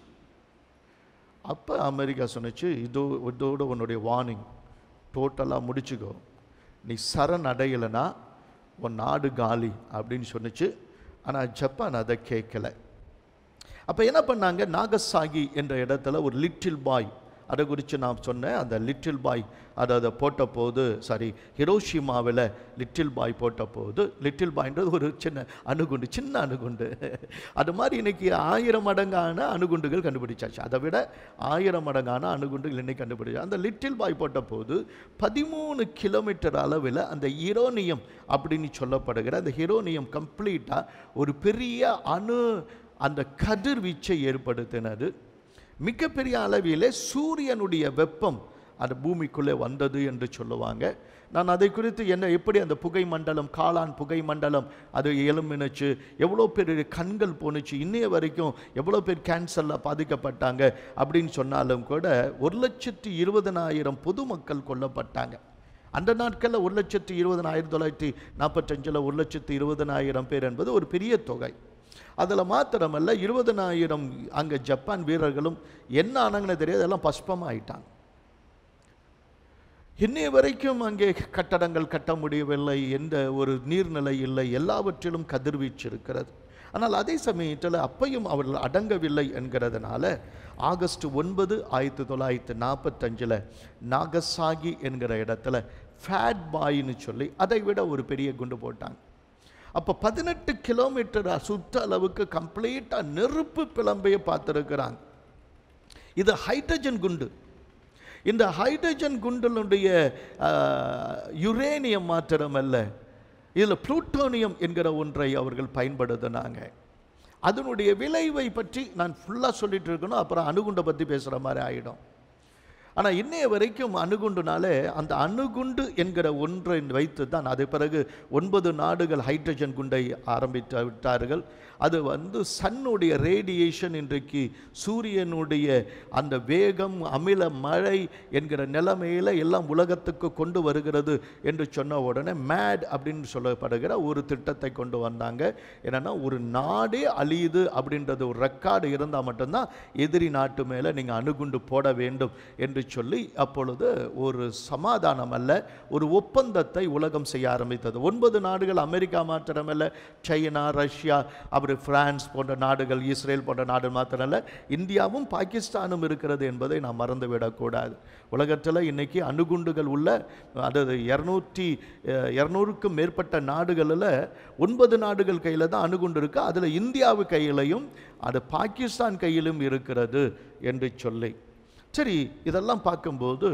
அப்போ அமெரிக்கா சொன்னுச்சு இதோ இதோட உன்னுடைய வார்னிங் டோட்டலாக முடிச்சுக்கோ நீ சரணடையலைன்னா உன் நாடு காலி அப்படின்னு சொன்னுச்சு ஆனால் ஜப்பான் அதை கேட்கல அப்போ என்ன பண்ணாங்க நாகசாகி என்ற இடத்துல ஒரு லிட்டில் பாய் அதை குறித்து நான் சொன்னேன் அந்த லிட்டில் பாய் அதை அதை போட்ட போது சாரி ஹிரோஷிமாவில் லிட்டில் பாய் போட்ட போது லிட்டில் பாய்ன்றது ஒரு சின்ன அணுகுண்டு சின்ன அணுகுண்டு அது மாதிரி இன்னைக்கு ஆயிரம் மடங்கான அணுகுண்டுகள் கண்டுபிடிச்சாச்சு அதை விட ஆயிரம் மடங்கான அணுகுண்டுகள் இன்னைக்கு கண்டுபிடிச்சா அந்த லிட்டில் பாய் போட்ட போது பதிமூணு கிலோமீட்டர் அளவில் அந்த ஈரோனியம் அப்படின்னு சொல்லப்படுகிற அந்த ஹீரோனியம் கம்ப்ளீட்டாக ஒரு பெரிய அணு அந்த கதிர்வீச்சை ஏற்படுத்தினது மிகப்பெரிய அளவிலே சூரியனுடைய வெப்பம் அந்த பூமிக்குள்ளே வந்தது என்று சொல்லுவாங்க நான் அதை குறித்து என்ன எப்படி அந்த புகை மண்டலம் காளான் புகை மண்டலம் அது எலும்பினுச்சு எவ்வளோ பேர் கண்கள் போணுச்சு இன்னைய வரைக்கும் எவ்வளோ பேர் கேன்சரில் பாதிக்கப்பட்டாங்க அப்படின்னு சொன்னாலும் கூட ஒரு லட்சத்தி இருபதனாயிரம் பொதுமக்கள் கொல்லப்பட்டாங்க அந்த நாட்களில் ஒரு லட்சத்தி இருபதனாயிரம் ஆயிரத்தி தொள்ளாயிரத்தி நாற்பத்தஞ்சில் ஒரு லட்சத்தி இருபதனாயிரம் பேர் என்பது ஒரு பெரிய தொகை அதில் மாத்திரமல்ல இருபதனாயிரம் அங்கே ஜப்பான் வீரர்களும் என்ன ஆனாங்கன்னு தெரியாது எல்லாம் பஸ்பமாக ஆயிட்டாங்க இன்னைய வரைக்கும் அங்கே கட்டடங்கள் கட்ட முடியவில்லை எந்த ஒரு நீர்நிலை இல்லை எல்லாவற்றிலும் கதிர்வீச்சு இருக்கிறது ஆனால் அதே சமயத்தில் அப்பையும் அவர்கள் அடங்கவில்லை என்கிறதுனால ஆகஸ்ட் ஒன்பது ஆயிரத்தி தொள்ளாயிரத்தி நாற்பத்தஞ்சில் நாகசாகி என்கிற இடத்துல ஃபேட் பாய்னு சொல்லி அதை விட ஒரு பெரிய குண்டு போட்டாங்க அப்போ பதினெட்டு கிலோமீட்டர் சுற்ற அளவுக்கு கம்ப்ளீட்டாக நெருப்பு பிளம்பையை பார்த்துருக்குறாங்க இது ஹைட்ரஜன் குண்டு இந்த ஹைட்ரஜன் குண்டலுடைய யுரேனியம் மாத்திரமல்ல இதில் புளூட்டோனியம் என்கிற ஒன்றை அவர்கள் பயன்படுத்தினாங்க அதனுடைய விளைவை பற்றி நான் ஃபுல்லாக சொல்லிட்டு இருக்கணும் அப்புறம் அணுகுண்டை பற்றி பேசுகிற மாதிரி ஆகிடும் ஆனால் இன்னைய வரைக்கும் அணுகுண்டுனாலே அந்த அணுகுண்டு என்கிற ஒன்றை வைத்து தான் அது பிறகு ஒன்பது நாடுகள் ஹைட்ரஜன் குண்டை ஆரம்பித்து விட்டார்கள் அது வந்து சன்னுடைய ரேடியேஷன் இன்றைக்கு சூரியனுடைய அந்த வேகம் அமில மழை என்கிற நிலைமையில் எல்லாம் உலகத்துக்கு கொண்டு வருகிறது என்று சொன்ன உடனே மேட் அப்படின்னு சொல்லப்படுகிற ஒரு திட்டத்தை கொண்டு வந்தாங்க என்னன்னா ஒரு நாடே அழியுது அப்படின்றது ஒரு ரெக்கார்டு இருந்தால் மட்டும்தான் எதிரி நாட்டு மேலே நீங்கள் அணுகுண்டு போட வேண்டும் என்று சொல்லி அப்பொழுது ஒரு சமாதானம் அல்ல ஒரு ஒப்பந்தத்தை உலகம் செய்ய ஆரம்பித்தது ஒன்பது நாடுகள் அமெரிக்கா மாத்திரமல்ல சைனா ரஷ்யா அப்புறம் பிரான்ஸ் போன்ற நாடுகள் இஸ்ரேல் போன்ற நாடு மாத்திரமல்ல இந்தியாவும் பாகிஸ்தானும் இருக்கிறது என்பதை நாம் மறந்துவிடக்கூடாது உலகத்தில் இன்னைக்கு அணுகுண்டுகள் உள்ள அதாவது இரநூற்றி இரநூறுக்கும் மேற்பட்ட நாடுகளில் ஒன்பது நாடுகள் கையில் தான் அணுகுண்டு இருக்கு அதில் இந்தியாவு கையிலையும் அது பாகிஸ்தான் கையிலும் இருக்கிறது என்று சொல்லி சரி இதெல்லாம் பார்க்கும்போது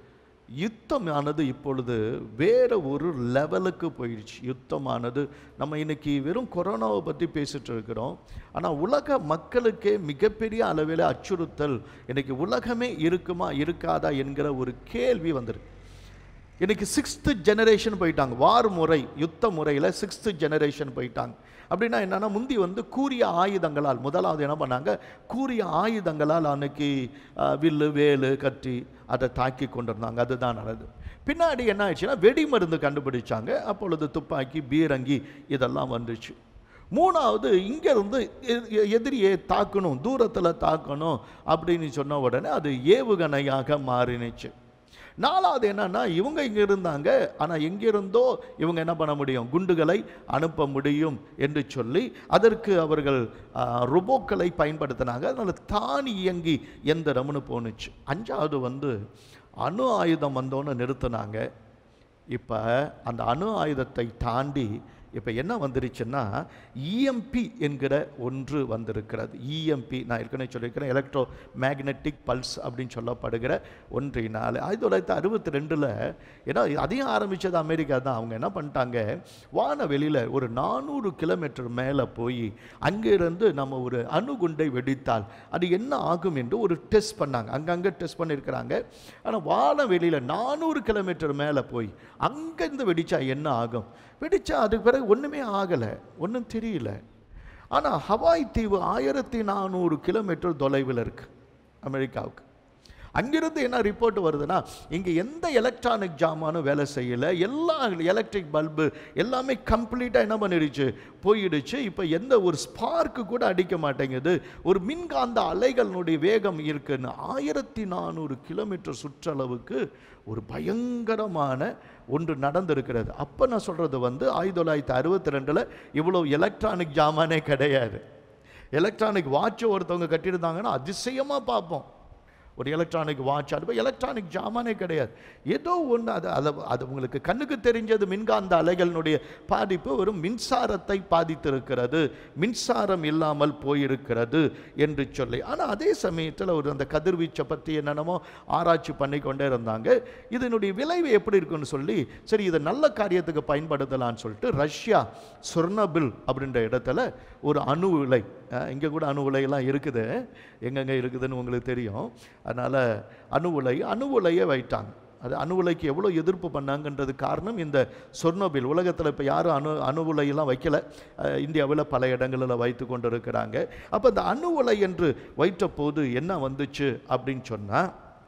யுத்தமானது இப்பொழுது வேற ஒரு லெவலுக்கு போயிடுச்சு யுத்தமானது நம்ம இன்னைக்கு வெறும் கொரோனாவை பற்றி பேசிட்டு இருக்கிறோம் ஆனால் உலக மக்களுக்கே மிகப்பெரிய அளவில் அச்சுறுத்தல் இன்னைக்கு உலகமே இருக்குமா இருக்காதா என்கிற ஒரு கேள்வி வந்திருக்கு இன்னைக்கு சிக்ஸ்த்து ஜெனரேஷன் போயிட்டாங்க வார் முறை யுத்த முறையில் சிக்ஸ்த்து ஜெனரேஷன் போயிட்டாங்க அப்படின்னா என்னன்னா முந்தி வந்து கூரிய ஆயுதங்களால் முதலாவது என்ன பண்ணாங்க கூரிய ஆயுதங்களால் அன்னைக்கு அஹ், வில்லு வேலு கத்தி அதை தாக்கி கொண்டிருந்தாங்க அதுதான் நடந்தது பின்னாடி என்ன ஆயிடுச்சுன்னா வெடிமருந்து கண்டுபிடிச்சாங்க அப்பொழுது துப்பாக்கி பீரங்கி இதெல்லாம் வந்துச்சு மூணாவது இங்கேருந்து எதிரியை தாக்கணும் தூரத்தில் தாக்கணும் அப்படின்னு சொன்ன உடனே அது ஏவுகணையாக மாறினுச்சு நாலாவது என்னன்னா இவங்க இங்க இருந்தாங்க ஆனா எங்கிருந்தோ இவங்க என்ன பண்ண முடியும் குண்டுகளை அனுப்ப முடியும் என்று சொல்லி அதற்கு அவர்கள் ரோபோக்களை பயன்படுத்தினாங்க அதனால தானியங்கி எந்திரம்னு போணுச்சு அஞ்சாவது வந்து அணு ஆயுதம் வந்தோன்னு நிறுத்தினாங்க இப்போ அந்த அணு ஆயுதத்தை தாண்டி இப்போ என்ன வந்துருச்சுன்னா இஎம்பி என்கிற ஒன்று வந்திருக்கிறது இஎம்பி நான் ஏற்கனவே சொல்லியிருக்கிறேன் எலக்ட்ரோ மேக்னெட்டிக் பல்ஸ் அப்படின்னு சொல்லப்படுகிற ஒன்றினால் ஆயிரத்தி தொள்ளாயிரத்தி அறுபத்தி ரெண்டில் ஏன்னா அதையும் ஆரம்பித்தது அமெரிக்கா தான் அவங்க என்ன பண்ணிட்டாங்க வானவெளியில் ஒரு நானூறு கிலோமீட்டர் மேலே போய் அங்கிருந்து நம்ம ஒரு அணுகுண்டை வெடித்தால் அது என்ன ஆகும் என்று ஒரு டெஸ்ட் பண்ணாங்க அங்கங்கே டெஸ்ட் பண்ணியிருக்கிறாங்க ஆனால் வானவெளியில் நானூறு கிலோமீட்டர் மேலே போய் அங்கேருந்து வெடிச்சா என்ன ஆகும் வெடிச்சா அதுக்கு பிறகு ஒன்றுமே ஆகலை ஒன்றும் தெரியல ஆனால் ஹவாய் தீவு ஆயிரத்தி நானூறு கிலோமீட்டர் தொலைவில் இருக்கு அமெரிக்காவுக்கு அங்கிருந்து என்ன ரிப்போர்ட் வருதுன்னா இங்கே எந்த எலக்ட்ரானிக் ஜாமானும் வேலை செய்யலை எல்லா எலக்ட்ரிக் பல்பு எல்லாமே கம்ப்ளீட்டாக என்ன பண்ணிடுச்சு போயிடுச்சு இப்போ எந்த ஒரு ஸ்பார்க்கு கூட அடிக்க மாட்டேங்குது ஒரு மின்காந்த அலைகளினுடைய வேகம் இருக்குன்னு ஆயிரத்தி நானூறு கிலோமீட்டர் சுற்றளவுக்கு ஒரு பயங்கரமான ஒன்று நடந்திருக்கிறது அப்போ நான் சொல்கிறது வந்து ஆயிரத்தி தொள்ளாயிரத்தி அறுபத்தி ரெண்டில் இவ்வளோ எலக்ட்ரானிக் ஜாமானே கிடையாது எலக்ட்ரானிக் வாட்ச் ஒருத்தவங்க கட்டியிருந்தாங்கன்னா அதிசயமாக பார்ப்போம் ஒரு எலக்ட்ரானிக் வாட்ச் அது எலக்ட்ரானிக் ஜாமானே கிடையாது ஏதோ ஒன்று அது அதை அது உங்களுக்கு கண்ணுக்கு தெரிஞ்சது மின்காந்த அலைகளினுடைய பாதிப்பு ஒரு மின்சாரத்தை பாதித்திருக்கிறது மின்சாரம் இல்லாமல் போயிருக்கிறது என்று சொல்லி ஆனால் அதே சமயத்தில் ஒரு அந்த கதிர்வீச்சை பற்றி என்னென்னமோ ஆராய்ச்சி பண்ணி கொண்டே இருந்தாங்க இதனுடைய விளைவு எப்படி இருக்குன்னு சொல்லி சரி இதை நல்ல காரியத்துக்கு பயன்படுத்தலாம்னு சொல்லிட்டு ரஷ்யா சொர்ணபில் அப்படின்ற இடத்துல ஒரு அணு உலை இங்கே கூட அணு உலையெல்லாம் இருக்குது எங்கெங்கே இருக்குதுன்னு உங்களுக்கு தெரியும் அதனால் அணு உலை அணு உலையை வைட்டாங்க அது அணு உலைக்கு எவ்வளோ எதிர்ப்பு பண்ணாங்கன்றது காரணம் இந்த சொர்ணோபில் உலகத்தில் இப்போ யாரும் அணு அணு உலையெல்லாம் வைக்கல அஹ், இந்தியாவில் பல இடங்களில் வைத்து கொண்டு இருக்கிறாங்க அப்போ இந்த அணு உலை என்று வைத்த போது என்ன வந்துச்சு அப்படின்னு சொன்னால்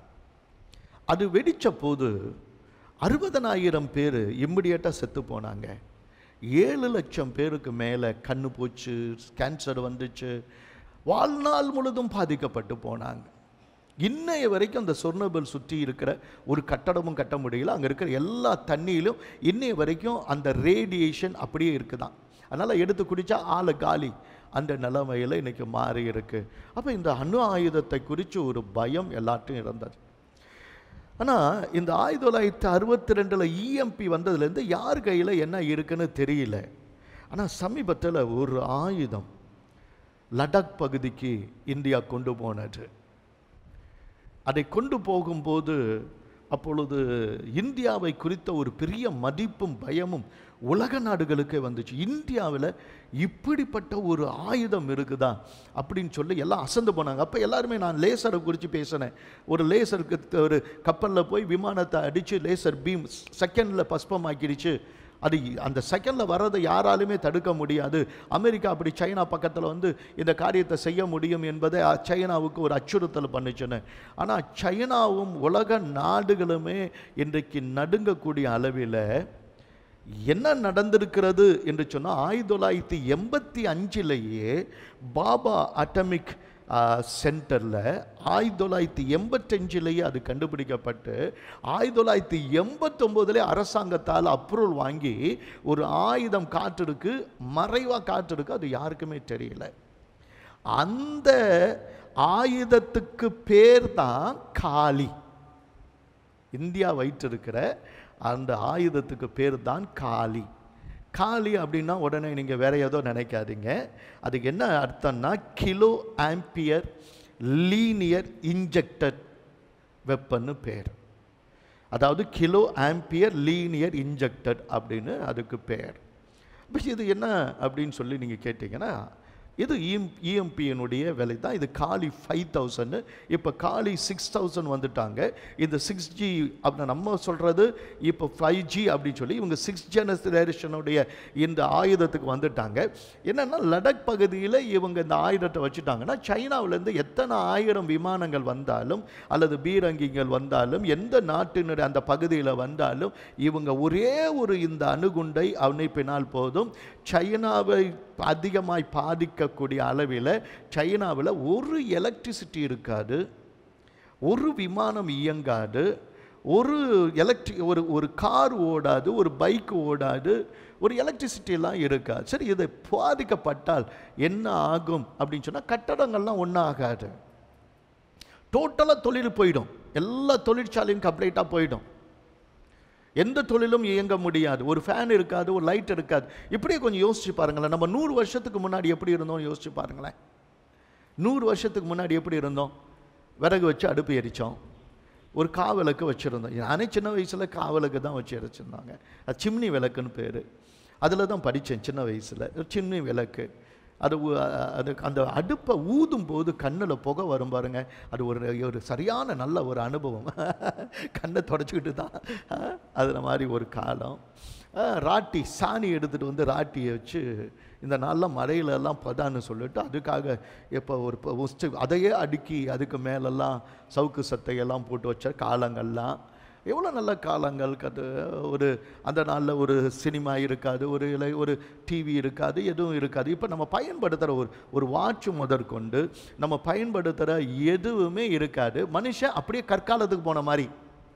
அது வெடித்த போது அறுபதனாயிரம் பேர் இம்மிடியட்டாக செத்து போனாங்க ஏழு லட்சம் பேருக்கு மேலே கண்ணு போச்சு கேன்சர் வந்துச்சு வாழ்நாள் முழுதும் பாதிக்கப்பட்டு போனாங்க இன்னைய வரைக்கும் அந்த சொர்ணபல் சுற்றி இருக்கிற ஒரு கட்டடமும் கட்ட முடியல அங்கே இருக்கிற எல்லா தண்ணியிலும் இன்னைய வரைக்கும் அந்த ரேடியேஷன் அப்படியே இருக்குதான் அதனால் எடுத்து குடித்தா ஆளை காலி அந்த நிலைமையில் இன்னைக்கு மாறி இருக்கு அப்போ இந்த அணு ஆயுதத்தை குறித்து ஒரு பயம் எல்லாத்தையும் இருந்தது ஆனால் இந்த ஆயிரத்தி தொள்ளாயிரத்தி அறுபத்தி ரெண்டில் இஎம்பி வந்ததுலேருந்து யார் கையில் என்ன இருக்குன்னு தெரியல ஆனால் சமீபத்தில் ஒரு ஆயுதம் லடாக் பகுதிக்கு இந்தியா கொண்டு போனது அதை கொண்டு போகும்போது அப்பொழுது இந்தியாவை குறித்த ஒரு பெரிய மதிப்பும் பயமும் உலக நாடுகளுக்கே வந்துச்சு இந்தியாவில் இப்படிப்பட்ட ஒரு ஆயுதம் இருக்குதா அப்படின்னு சொல்லி எல்லாம் அசந்து போனாங்க அப்போ எல்லாருமே நான் லேசரை குறித்து பேசினேன் ஒரு லேசருக்கு ஒரு கப்பலில் போய் விமானத்தை அடித்து லேசர் பீம் செகண்டில் பஸ்பமாக்கிடுச்சு அது அந்த செகண்டில் வர்றதை யாராலுமே தடுக்க முடியாது அமெரிக்கா அப்படி சைனா பக்கத்தில் வந்து இந்த காரியத்தை செய்ய முடியும் என்பதை அ- சைனாவுக்கு ஒரு அச்சுறுத்தல் பண்ணுச்சுன்னு ஆனால் சைனாவும் உலக நாடுகளுமே இன்றைக்கு நடுங்கக்கூடிய அளவில் என்ன நடந்திருக்கிறது என்று சொன்னால் ஆயிரத்தி தொள்ளாயிரத்தி எண்பத்தி அஞ்சிலேயே பாபா அட்டமிக் சென்டரில் ஆயிரத்தி தொள்ளாயிரத்தி எண்பத்தஞ்சிலேயே அது கண்டுபிடிக்கப்பட்டு ஆயிரத்தி தொள்ளாயிரத்தி எண்பத்தொம்போதுலேயே அரசாங்கத்தால் அப்ரூவல் வாங்கி ஒரு ஆயுதம் காற்றிருக்கு மறைவாக காற்றிருக்கு அது யாருக்குமே தெரியல அந்த ஆயுதத்துக்கு பேர் தான் காளி இந்தியா வைத்திருக்கிற அந்த ஆயுதத்துக்கு பேர் தான் காளி காளி அப்படின்னா உடனே நீங்கள் வேற ஏதோ நினைக்காதீங்க அதுக்கு என்ன அர்த்தம்னா கிலோ ஆம்பியர் லீனியர் இன்ஜெக்டட் வெப்பன்னு பேர் அதாவது கிலோ ஆம்பியர் லீனியர் இன்ஜெக்டட் அப்படின்னு அதுக்கு பேர் இப்போ இது என்ன அப்படின்னு சொல்லி நீங்கள் கேட்டிங்கன்னா இது இஎம் இஎம்பியினுடைய விலை தான் இது காலி ஃபைவ் தௌசண்ட் இப்போ காலி சிக்ஸ் தௌசண்ட் வந்துட்டாங்க இந்த சிக்ஸ் ஜி அப்படின்னு நம்ம சொல்கிறது இப்போ ஃபைவ் ஜி அப்படின்னு சொல்லி இவங்க சிக்ஸ் ஜெனரேஷனுடைய இந்த ஆயுதத்துக்கு வந்துட்டாங்க என்னென்னா லடக் பகுதியில் இவங்க இந்த ஆயுதத்தை வச்சுட்டாங்கன்னா சைனாவிலேருந்து எத்தனை ஆயிரம் விமானங்கள் வந்தாலும் அல்லது பீரங்கிகள் வந்தாலும் எந்த நாட்டினுடைய அந்த பகுதியில் வந்தாலும் இவங்க ஒரே ஒரு இந்த அணுகுண்டை அமைப்பினால் போதும் சைனாவை அதிகமாய் பாதிக்கக்கூடிய அளவில் சைனாவில் ஒரு எலக்ட்ரிசிட்டி இருக்காது ஒரு விமானம் இயங்காது ஒரு எலக்ட்ரி ஒரு ஒரு கார் ஓடாது ஒரு பைக் ஓடாது ஒரு எலக்ட்ரிசிட்டி எல்லாம் இருக்காது சரி இதை பாதிக்கப்பட்டால் என்ன ஆகும் அப்படின்னு சொன்னால் கட்டடங்கள்லாம் ஒன்றும் ஆகாது டோட்டலாக தொழில் போயிடும் எல்லா தொழிற்சாலையும் கம்ப்ளீட்டாக போயிடும் எந்த தொழிலும் இயங்க முடியாது ஒரு ஃபேன் இருக்காது ஒரு லைட் இருக்காது இப்படியே கொஞ்சம் யோசிச்சு பாருங்களேன் நம்ம நூறு வருஷத்துக்கு முன்னாடி எப்படி இருந்தோம் யோசிச்சு பாருங்களேன் நூறு வருஷத்துக்கு முன்னாடி எப்படி இருந்தோம் விறகு வச்சு அடுப்பு எரித்தோம் ஒரு காவலுக்கு வச்சுருந்தோம் நானே சின்ன வயசில் காவலுக்கு தான் வச்சு எரிச்சிருந்தாங்க அது சிம்னி விளக்குன்னு பேர் அதில் தான் படித்தேன் சின்ன வயசில் ஒரு சிம்னி விளக்கு அது உ- அது அந்த அடுப்பை ஊதும் போது கண்ணில் புகை வரும் பாருங்க அது ஒரு ஒரு சரியான நல்ல ஒரு அனுபவம் கண்ணை தொடச்சிக்கிட்டு தான் அது மாதிரி ஒரு காலம் அஹ், ராட்டி சாணி எடுத்துகிட்டு வந்து ராட்டியை வச்சு இந்த நாளில் மழையில எல்லாம் பதான்னு சொல்லிட்டு அதுக்காக இப்போ ஒரு இப்போ உஸ்து அதையே அடுக்கி அதுக்கு மேலெல்லாம் சவுக்கு சத்தையெல்லாம் போட்டு வச்ச காலங்கள்லாம் எவ்வளோ நல்ல காலங்கள் கது ஒரு அந்த நாளில் ஒரு சினிமா இருக்காது ஒரு இலை ஒரு டிவி இருக்காது எதுவும் இருக்காது இப்போ நம்ம பயன்படுத்துகிற ஒரு ஒரு வாட்ச் முதற்கொண்டு நம்ம பயன்படுத்துகிற எதுவுமே இருக்காது மனுஷன் அப்படியே கற்காலத்துக்கு போன மாதிரி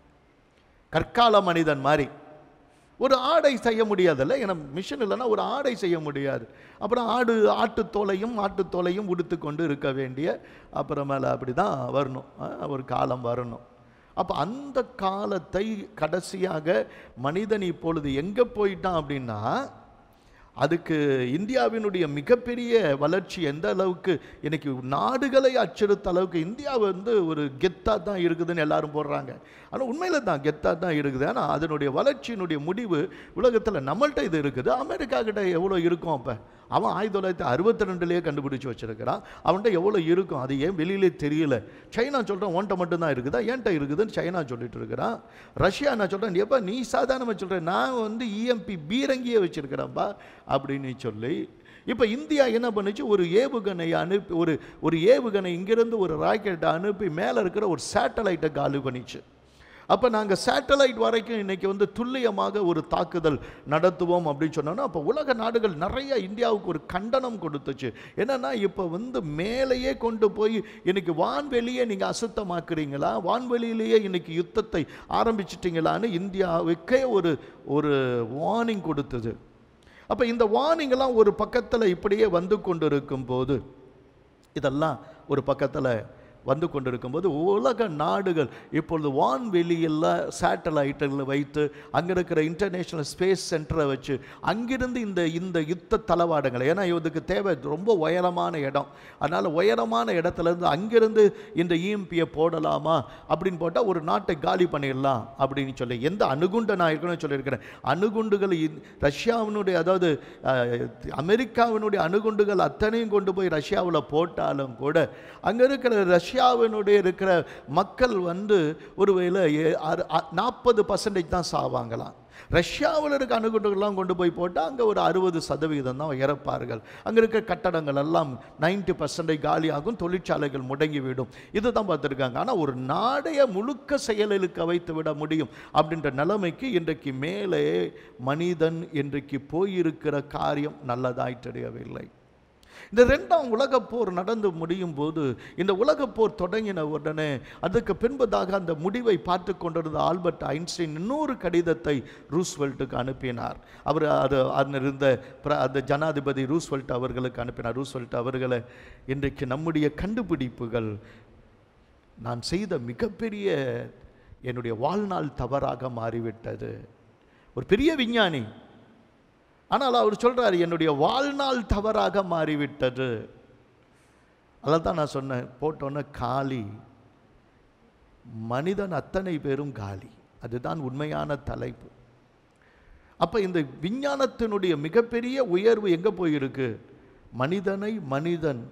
கற்கால மனிதன் மாதிரி ஒரு ஆடை செய்ய முடியாதுல்ல ஏன்னா மிஷின் இல்லைன்னா ஒரு ஆடை செய்ய முடியாது அப்புறம் ஆடு ஆட்டுத்தோலையும் ஆட்டுத்தோலையும் உடுத்து கொண்டு இருக்க வேண்டிய அப்புறமேல அப்படி தான் வரணும் அஹ், ஒரு காலம் வரணும் அப்போ அந்த காலத்தை கடைசியாக மனிதன் இப்பொழுது எங்கே போயிட்டான் அப்படின்னா அதுக்கு இந்தியாவினுடைய மிகப்பெரிய வளர்ச்சி எந்த அளவுக்கு இன்னைக்கு நாடுகளை அச்சுறுத்த அளவுக்கு இந்தியா வந்து ஒரு கெத்தாக தான் இருக்குதுன்னு எல்லாரும் போடுறாங்க ஆனால் உண்மையில் தான் கெத்தாக தான் இருக்குது ஆனால் அதனுடைய வளர்ச்சியினுடைய முடிவு உலகத்தில் நம்மள்ட்ட இது இருக்குது அமெரிக்கா கிட்ட எவ்வளோ இருக்கும் அப்போ அவன் ஆயிரத்தி தொள்ளாயிரத்தி அறுபத்தி ரெண்டுலேயே கண்டுபிடிச்சு வச்சிருக்கிறான் அவன்கிட்ட எவ்வளோ இருக்கும் அது ஏன் வெளியிலே தெரியல சைனா சொல்கிறான் உன்ட்ட மட்டும்தான் இருக்குதா ஏன்ட்ட இருக்குதுன்னு சைனா சொல்லிட்டு இருக்கிறான் ரஷ்யா நான் சொல்கிறேன் எப்போ நீ சாதாரணமாக சொல்கிறேன் நான் வந்து இஎம்பி பீரங்கியே வச்சிருக்கிறேன்ப்பா அப்படின்னு சொல்லி இப்போ இந்தியா என்ன பண்ணுச்சு ஒரு ஏவுகணை அனுப்பி ஒரு ஒரு ஏவுகணை இங்கிருந்து ஒரு ராக்கெட்டை அனுப்பி மேலே இருக்கிற ஒரு சேட்டலைட்டை காலி பண்ணிச்சு அப்போ நாங்கள் சேட்டலைட் வரைக்கும் இன்னைக்கு வந்து துல்லியமாக ஒரு தாக்குதல் நடத்துவோம் அப்படின்னு சொன்னோன்னா அப்போ உலக நாடுகள் நிறைய இந்தியாவுக்கு ஒரு கண்டனம் கொடுத்துச்சு என்னன்னா இப்போ வந்து மேலேயே கொண்டு போய் இன்னைக்கு வான்வெளியே நீங்கள் அசுத்தமாக்குறீங்களா வான்வெளியிலேயே இன்னைக்கு யுத்தத்தை ஆரம்பிச்சிட்டிங்களான்னு இந்தியாவுக்கே ஒரு ஒரு வார்னிங் கொடுத்தது அப்போ இந்த warning எல்லாம் ஒரு பக்கத்தில் இப்படியே வந்து கொண்டு இருக்கும்போது இதெல்லாம் ஒரு பக்கத்தில் வந்து கொண்டிருக்கும்போது உலக நாடுகள் இப்பொழுது வான்வெளியில் சேட்டலைட்டுகளை வைத்து அங்கே இருக்கிற இன்டர்நேஷ்னல் ஸ்பேஸ் சென்டரை வச்சு அங்கிருந்து இந்த இந்த யுத்த தளவாடங்களை ஏன்னா இதுக்கு தேவை ரொம்ப உயரமான இடம் அதனால் உயரமான இடத்துலேருந்து அங்கிருந்து இந்த இஎம்பியை போடலாமா அப்படின்னு போட்டால் ஒரு நாட்டை காலி பண்ணிடலாம் அப்படின்னு சொல்லி எந்த அணுகுண்டை நான் ஏற்கனவே சொல்லியிருக்கிறேன் அணுகுண்டுகள் இந்- ரஷ்யாவினுடைய அதாவது அஹ், அமெரிக்காவினுடைய அணுகுண்டுகள் அத்தனையும் கொண்டு போய் ரஷ்யாவில் போட்டாலும் கூட அங்கே இருக்கிற ரஷ்யாவினுடைய இருக்கிற மக்கள் வந்து ஒருவேளை நாற்பது பர்சன்டேஜ் தான் சாவாங்களாம் ரஷ்யாவில் இருக்க அணுகுண்டுகள்லாம் கொண்டு போய் போட்டால் அங்கே ஒரு அறுபது சதவிகிதம் தான் இறப்பார்கள் அங்கே இருக்க கட்டடங்கள் எல்லாம் நைன்டி பர்சன்டேஜ் காலியாகும் தொழிற்சாலைகள் முடங்கிவிடும் இதுதான் பார்த்துருக்காங்க ஆனால் ஒரு நாடைய முழுக்க செயலிழுக்க வைத்து விட முடியும் அப்படின்ற நிலைமைக்கு இன்றைக்கு மேலே மனிதன் இன்றைக்கு போயிருக்கிற காரியம் நல்லதாய் தெரியவில்லை இந்த ரெண்டாம் உலகப் போர் நடந்து முடியும் போது இந்த உலகப் போர் தொடங்கின உடனே அதுக்கு பின்பதாக அந்த முடிவை பார்த்து கொண்டிருந்த ஆல்பர்ட் ஐன்ஸ்டைன் இன்னொரு கடிதத்தை ரூஸ்வெல்ட்டுக்கு அனுப்பினார் அவர் அது அதில் இருந்த பிர- அந்த ஜனாதிபதி ரூஸ்வெல்ட் அவர்களுக்கு அனுப்பினார் ரூஸ்வெல்ட் அவர்களை இன்றைக்கு நம்முடைய கண்டுபிடிப்புகள் நான் செய்த மிகப்பெரிய என்னுடைய வாழ்நாள் தவறாக மாறிவிட்டது ஒரு பெரிய விஞ்ஞானி ஆனால் அவர் சொல்றாரு என்னுடைய வாழ்நாள் தவறாக மாறிவிட்டது அதை தான் நான் சொன்னேன் போட்டோன்னே காலி மனிதன் அத்தனை பேரும் காலி அதுதான் உண்மையான தலைப்பு அப்போ இந்த விஞ்ஞானத்தினுடைய மிகப்பெரிய உயர்வு எங்கே போயிருக்கு மனிதனை மனிதன்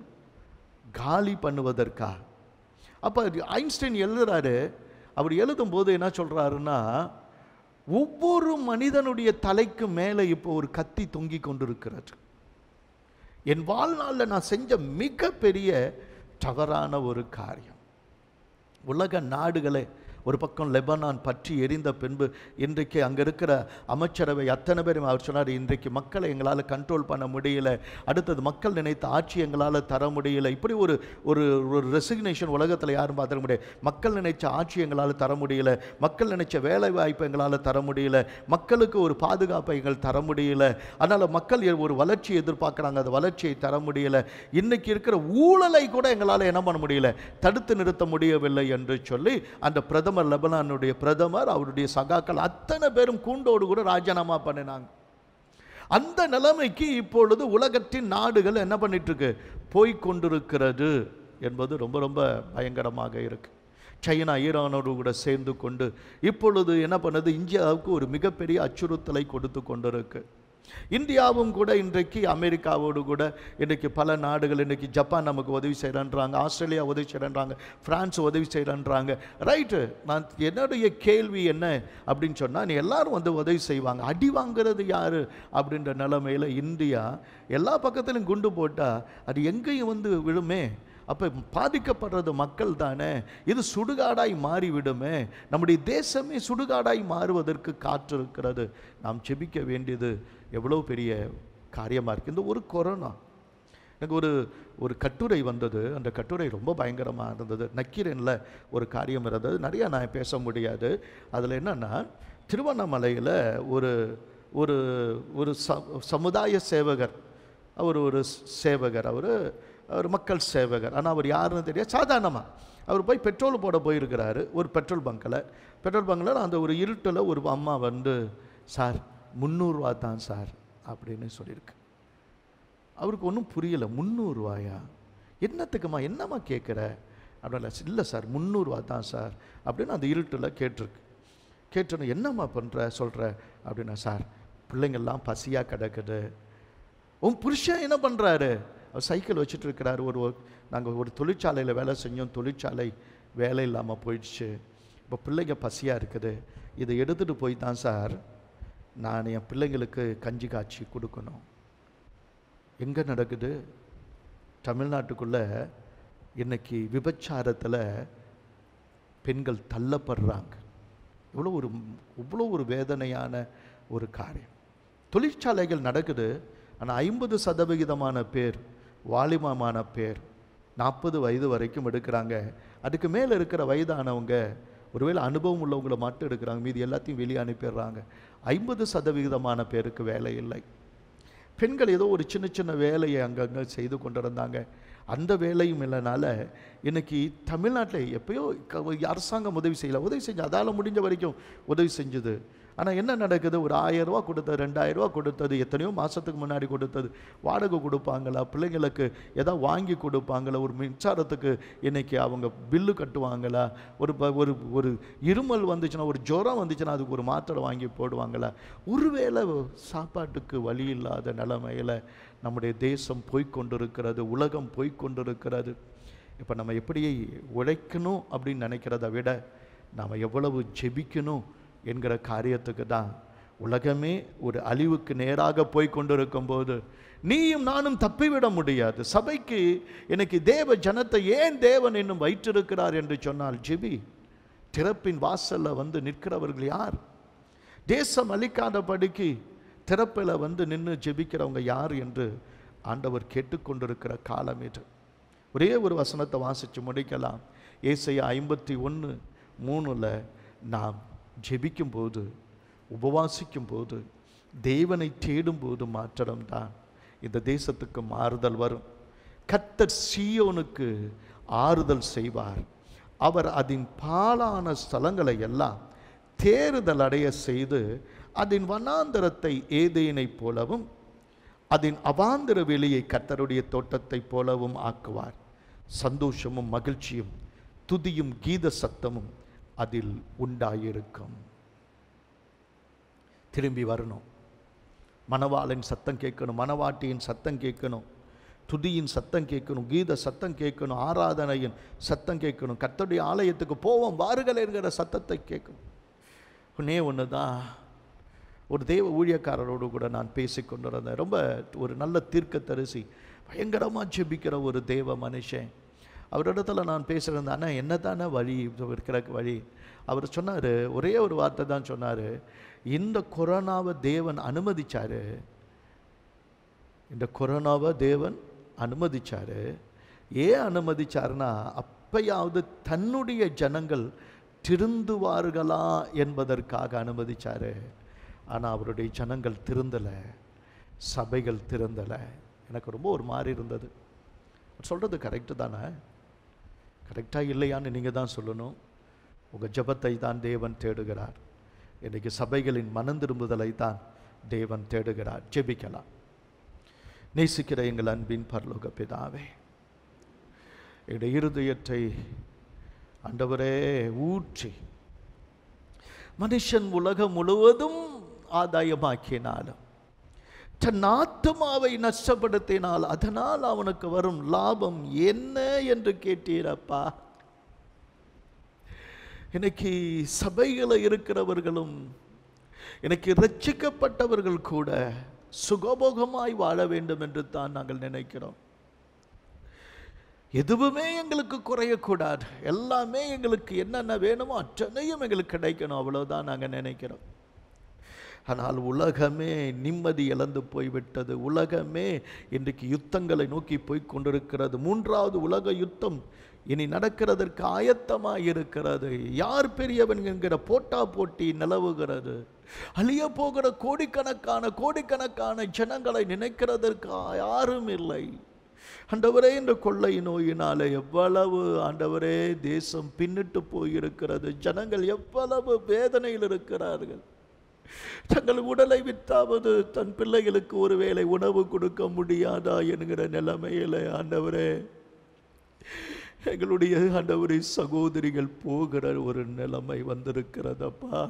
காலி பண்ணுவதற்கா அப்போ ஐன்ஸ்டைன் எழுதுறாரு அவர் எழுதும்போது என்ன சொல்றாருன்னா ஒவ்வொரு மனிதனுடைய தலைக்கு மேலே இப்போ ஒரு கத்தி தொங்கிக் கொண்டிருக்கிறது என் வாழ்நாளில் நான் செஞ்ச மிகப்பெரிய தவறான ஒரு காரியம் உலக நாடுகளே ஒரு பக்கம் லெபனான் பற்றி எரிந்த பின்பு இன்றைக்கு அங்கே இருக்கிற அமைச்சரவை அத்தனை பேரும் அவர் சொன்னார் இன்றைக்கு மக்களை எங்களால் கண்ட்ரோல் பண்ண முடியல அடுத்தது மக்கள் நினைத்த ஆட்சி எங்களால் தர முடியல இப்படி ஒரு ஒரு ஒரு ரெசிக்னேஷன் உலகத்தில் யாரும் பார்த்துக்க முடியாது மக்கள் நினைச்ச ஆட்சி எங்களால் தர முடியல மக்கள் நினைச்ச வேலை வாய்ப்பை எங்களால் தர முடியல மக்களுக்கு ஒரு பாதுகாப்பை எங்கள் தர முடியல அதனால் மக்கள் எ- ஒரு வளர்ச்சி எதிர்பார்க்குறாங்க அந்த வளர்ச்சியை தர முடியல இன்னைக்கு இருக்கிற ஊழலை கூட எங்களால் என்ன பண்ண முடியல தடுத்து நிறுத்த முடியவில்லை என்று சொல்லி அந்த பிரதமர் லெபனானுடைய பிரதமர் அவருடைய சகாக்கள் அத்தனை பேரும் கூண்டோடு கூட ராஜினாமா பண்ணினாங்க அந்த நிலைமைக்கு இப்பொழுது உலகத்தின் நாடுகள் என்ன பண்ணிட்டு இருக்கு போய் கொண்டிருக்கிறது என்பது ரொம்ப ரொம்ப பயங்கரமாக இருக்கு சைனா ஈரானோடு கூட சேர்ந்து கொண்டு இப்பொழுது என்ன பண்ணுது இந்தியாவுக்கு ஒரு மிகப்பெரிய அச்சுறுத்தலை கொடுத்து கொண்டிருக்கு இந்தியாவும் கூட இன்றைக்கு அமெரிக்காவோடு கூட இன்றைக்கு பல நாடுகள் இன்றைக்கி ஜப்பான் நமக்கு உதவி செய்கிறன்றாங்க ஆஸ்திரேலியா உதவி செய்கிறன்றாங்க பிரான்ஸ் உதவி செய்கிறன்றாங்க ரைட்டு நான் என்னுடைய கேள்வி என்ன அப்படின்னு சொன்னால் நீ எல்லாரும் வந்து உதவி செய்வாங்க அடி வாங்குறது யார் அப்படின்ற நிலைமையில் இந்தியா எல்லா பக்கத்திலும் குண்டு போட்டால் அது எங்கேயும் வந்து விழுமே அப்போ பாதிக்கப்படுறது மக்கள் தானே இது சுடுகாடாய் மாறிவிடுமே நம்முடைய தேசமே சுடுகாடாய் மாறுவதற்கு காற்றிருக்கிறது நாம் செபிக்க வேண்டியது எவ்வளோ பெரிய காரியமாக இருக்குது இந்த ஒரு கொரோனா எனக்கு ஒரு ஒரு கட்டுரை வந்தது அந்த கட்டுரை ரொம்ப பயங்கரமாக இருந்தது நக்கீரனில் ஒரு காரியம் இருந்தது நிறையா நான் பேச முடியாது அதில் என்னென்னா திருவண்ணாமலையில் ஒரு ஒரு ஒரு ச சமுதாய சேவகர் அவர் ஒரு சேவகர் அவர் அவர் மக்கள் சேவகர் ஆனால் அவர் யாருன்னு தெரியாது சாதாரணமாக அவர் போய் பெட்ரோல் போட போயிருக்கிறாரு ஒரு பெட்ரோல் பங்கில் பெட்ரோல் பங்கில் அந்த ஒரு இருட்டில் ஒரு அம்மா வந்து சார் முந்நூறுரூவா தான் சார் அப்படின்னு சொல்லியிருக்கு அவருக்கு ஒன்றும் புரியல முந்நூறுரூவாயா என்னத்துக்குமா என்னம்மா கேட்குற அப்படின்னா இல்லை சார் முந்நூறுரூவா தான் சார் அப்படின்னு அந்த இருட்டில் கேட்டிருக்கு கேட்டோன்னு என்னம்மா பண்ணுற சொல்கிற அப்படின்னா சார் பிள்ளைங்கள்லாம் பசியாக கிடக்குது உன் புருஷன் என்ன பண்ணுறாரு அவர் சைக்கிள் வச்சுட்டு இருக்கிறாரு ஒரு நாங்கள் ஒரு தொழிற்சாலையில் வேலை செஞ்சோம் தொழிற்சாலை வேலை இல்லாமல் போயிடுச்சு இப்போ பிள்ளைங்க பசியாக இருக்குது இதை எடுத்துகிட்டு போய் தான் சார் நான் என் பிள்ளைங்களுக்கு கஞ்சி காய்ச்சி கொடுக்கணும் எங்கே நடக்குது தமிழ்நாட்டுக்குள்ளே இன்னைக்கு விபச்சாரத்தில் பெண்கள் தள்ளப்படுறாங்க இவ்வளோ ஒரு இவ்வளோ ஒரு வேதனையான ஒரு காரியம் தொழிற்சாலைகள் நடக்குது ஆனால் ஐம்பது சதவிகிதமான பேர் வாலிபமான பேர் நாற்பது வயது வரைக்கும் எடுக்கிறாங்க அதுக்கு மேலே இருக்கிற வயதானவங்க ஒருவேளை அனுபவம் உள்ளவங்களை மட்டும் எடுக்கிறாங்க மீதி எல்லாத்தையும் வெளியே அனுப்பிடுறாங்க ஐம்பது சதவிகிதமான பேருக்கு வேலை இல்லை பெண்கள் ஏதோ ஒரு சின்ன சின்ன வேலையை அங்கங்கே செய்து கொண்டிருந்தாங்க அந்த வேலையும் இல்லைனால இன்னைக்கு தமிழ்நாட்டில் எப்பயோ க- அரசாங்கம் உதவி செய்யல உதவி செஞ்சு அதால் முடிஞ்ச வரைக்கும் உதவி செஞ்சுது ஆனால் என்ன நடக்குது ஒரு ஆயிரம் ரூபா கொடுத்தது ரெண்டாயிரம் ரூபா கொடுத்தது எத்தனையோ மாதத்துக்கு முன்னாடி கொடுத்தது வாடகை கொடுப்பாங்களா பிள்ளைங்களுக்கு ஏதாவது வாங்கி கொடுப்பாங்களா ஒரு மின்சாரத்துக்கு இன்னைக்கு அவங்க பில்லு கட்டுவாங்களா ஒரு ப- ஒரு ஒரு இருமல் வந்துச்சுன்னா ஒரு ஜுரம் வந்துச்சுன்னா அதுக்கு ஒரு மாத்திரை வாங்கி போடுவாங்களா ஒருவேளை சாப்பாட்டுக்கு வழி இல்லாத நிலைமையில் நம்முடைய தேசம் போய்க்கொண்டிருக்கிறது உலகம் போய்க்கொண்டிருக்கிறது இப்போ நம்ம எப்படி உழைக்கணும் அப்படின்னு நினைக்கிறத விட நாம் எவ்வளவு ஜெபிக்கணும் என்கிற காரியத்துக்கு தான் உலகமே ஒரு அழிவுக்கு நேராக போய் கொண்டிருக்கும் போது நீயும் நானும் தப்பிவிட முடியாது சபைக்கு எனக்கு தேவ ஜனத்தை ஏன் தேவன் இன்னும் வைத்திருக்கிறார் என்று சொன்னால் ஜெபி திறப்பின் வாசல்ல வந்து நிற்கிறவர்கள் யார் தேசம் அழிக்காதபடிக்கு திறப்பில் வந்து நின்று ஜெபிக்கிறவங்க யார் என்று ஆண்டவர் கேட்டுக்கொண்டிருக்கிற காலம் இது ஒரே ஒரு வசனத்தை வாசித்து முடிக்கலாம் ஏசையா ஐம்பத்தி ஒன்று மூணில் நாம் ஜெபிக்கும் போது உபவாசிக்கும் போது தேவனை தேடும் போது மாற்றம்தான் இந்த தேசத்துக்கு மாறுதல் வரும் கர்த்தர் சீயோனுக்கு ஆறுதல் செய்வார் அவர் அதன் பாலான ஸ்தலங்களை எல்லாம் தேறுதல் அடைய செய்து அதன் வனாந்தரத்தை ஏதேனைப் போலவும் அதன் அவாந்திர வெளியை கர்த்தருடைய தோட்டத்தைப் போலவும் ஆக்குவார் சந்தோஷமும் மகிழ்ச்சியும் துதியும் கீத சத்தமும் அதில் உண்டாயிருக்கும் திரும்பி வரணும் மணவாளின் சத்தம் கேட்கணும் மணவாட்டியின் சத்தம் கேட்கணும் துதியின் சத்தம் கேட்கணும் கீத சத்தம் கேட்கணும் ஆராதனையின் சத்தம் கேட்கணும் கர்த்தருடைய ஆலயத்துக்கு போவோம் வாருங்கள் என்கிற சத்தத்தை கேட்கணும் ஒன்னே ஒன்று தான் ஒரு தேவ ஊழியக்காரரோடு கூட நான் பேசிக் கொண்டிருந்தேன் ரொம்ப ஒரு நல்ல தீர்க்க தரிசி பயங்கரமாக ஜெபிக்கிற ஒரு தேவ மனுஷன் அவரிடத்துல நான் பேசுகிறேன் அண்ணா என்ன தானே வழி இது இருக்கிற வழி அவர் சொன்னார் ஒரே ஒரு வார்த்தை தான் சொன்னார் இந்த கொரோனாவை தேவன் அனுமதிச்சாரு இந்த கொரோனாவை தேவன் அனுமதிச்சாரு ஏன் அனுமதிச்சாருன்னா அப்பயாவது தன்னுடைய ஜனங்கள் திருந்துவார்களா என்பதற்காக அனுமதிச்சாரு ஆனால் அவருடைய ஜனங்கள் திருந்தலை சபைகள் திருந்தலை எனக்கு ரொம்ப ஒரு மாதிரி இருந்தது சொல்கிறது கரெக்டு தானே கரெக்டாக இல்லையான்னு நீங்கள் தான் சொல்லணும் உங்கள் ஜெபத்தை தான் தேவன் தேடுகிறார் இன்றைக்கு சபைகளின் மனம் திரும்புதலை தான் தேவன் தேடுகிறார் ஜெபிக்கலாம் நேசிக்கிற எங்கள் அன்பின் பரலோக பிதாவே என்னுடைய இருதயத்தை ஆண்டவரே ஊற்றி மனுஷன் உலகம் முழுவதும் ஆதாயமாக்கினாலும் தன் ஆத்துமாவை நஷ்டப்படுத்தினால் அதனால் அவனுக்கு வரும் லாபம் என்ன என்று கேட்டீரப்பா இன்னைக்கு சபையில் இருக்கிறவர்களும் எனக்கு ரட்சிக்கப்பட்டவர்கள் கூட சுகபோகமாய் வாழ வேண்டும் என்று தான் நாங்கள் நினைக்கிறோம் எதுவுமே எங்களுக்கு குறையக்கூடாது எல்லாமே எங்களுக்கு என்னென்ன வேணுமோ அத்தனையும் எங்களுக்கு கிடைக்கணும் அவ்வளவுதான் நாங்கள் நினைக்கிறோம் ஆனால் உலகமே நிம்மதி இழந்து போய்விட்டது உலகமே இன்றைக்கு யுத்தங்களை நோக்கி போய் கொண்டிருக்கிறது மூன்றாவது உலக யுத்தம் இனி நடக்கிறதற்கு ஆயத்தமாக இருக்கிறது யார் பெரியவன் என்கிற போட்டா போட்டி நிலவுகிறது அழிய போகிற கோடிக்கணக்கான கோடிக்கணக்கான ஜனங்களை நினைக்கிறதற்கு யாரும் இல்லை ஆண்டவரே இந்த கொள்ளை நோயினால எவ்வளவு ஆண்டவரே தேசம் பின்னிட்டு போயிருக்கிறது ஜனங்கள் எவ்வளவு வேதனையில் இருக்கிறார்கள் தங்கள் உடலை வித்தாவது தன் பிள்ளைகளுக்கு ஒருவேளை உணவு கொடுக்க முடியாதா என்கிற நிலைமையில ஆண்டவரே எங்களுடைய ஆண்டவரை சகோதரிகள் போகிற ஒரு நிலைமை வந்திருக்கிறதப்பா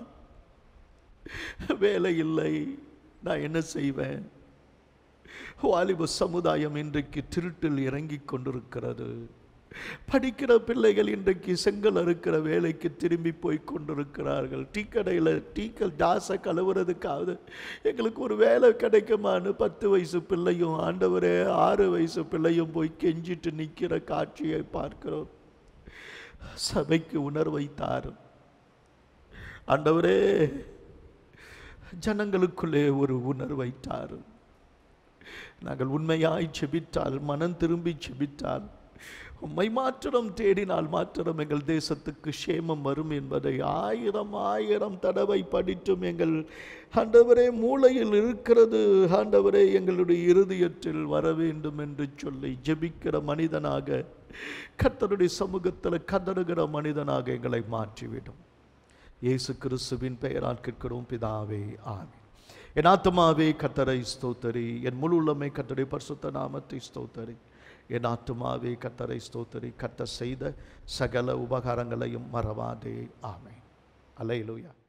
வேலை இல்லை நான் என்ன செய்வேன் வாலிப சமுதாயம் இன்றைக்கு திருட்டில் இறங்கிக் கொண்டிருக்கிறது படிக்கிற பிள்ளைகள் இன்றைக்கு செங்கல் அறுக்கிற வேலைக்கு திரும்பி போய் கொண்டிருக்கிறார்கள் டீ கடையில் டீக்கல் ஜாசை கழுவுறதுக்காவது எங்களுக்கு ஒரு வேலை கிடைக்குமான்னு பத்து வயசு பிள்ளையும் ஆண்டவரே ஆறு வயசு பிள்ளையும் போய் கெஞ்சிட்டு நிற்கிற காட்சியை பார்க்கிறோம் சபைக்கு உணர்வை தாரும் ஆண்டவரே ஜனங்களுக்குள்ளே ஒரு உணர்வை தாரும் நாங்கள் உண்மையாய் செபித்தால் மனம் திரும்பி செபித்தால் உம்மை மாத்திரம் தேடினால் மாத்திரம் எங்கள் தேசத்துக்கு சேமம் வரும் என்பதை ஆயிரம் ஆயிரம் தடவை படித்தும் எங்கள் ஆண்டவரே மூளையில் இருக்கிறது ஆண்டவரே எங்களுடைய இருதயத்தில் வர வேண்டும் என்று சொல்லி ஜெபிக்கிற மனிதனாக கர்த்தருடைய சமூகத்தில் கதறுகிற மனிதனாக எங்களை மாற்றிவிடும் இயேசு கிறிஸ்துவின் பெயரால் கேட்கிறோம் பிதாவே ஆமென் என் ஆத்துமாவே கத்தரை ஸ்தோத்தரி என் முழு உள்ளமை கத்தரை பரிசுத்த நாமத்தை ஸ்தோத்தரி என் ஆத்துமாவே கத்தரை ஸ்தோத்தரி கத்த செய்த சகல உபகாரங்களையும் மறவாதே ஆமென் அலையிலுயா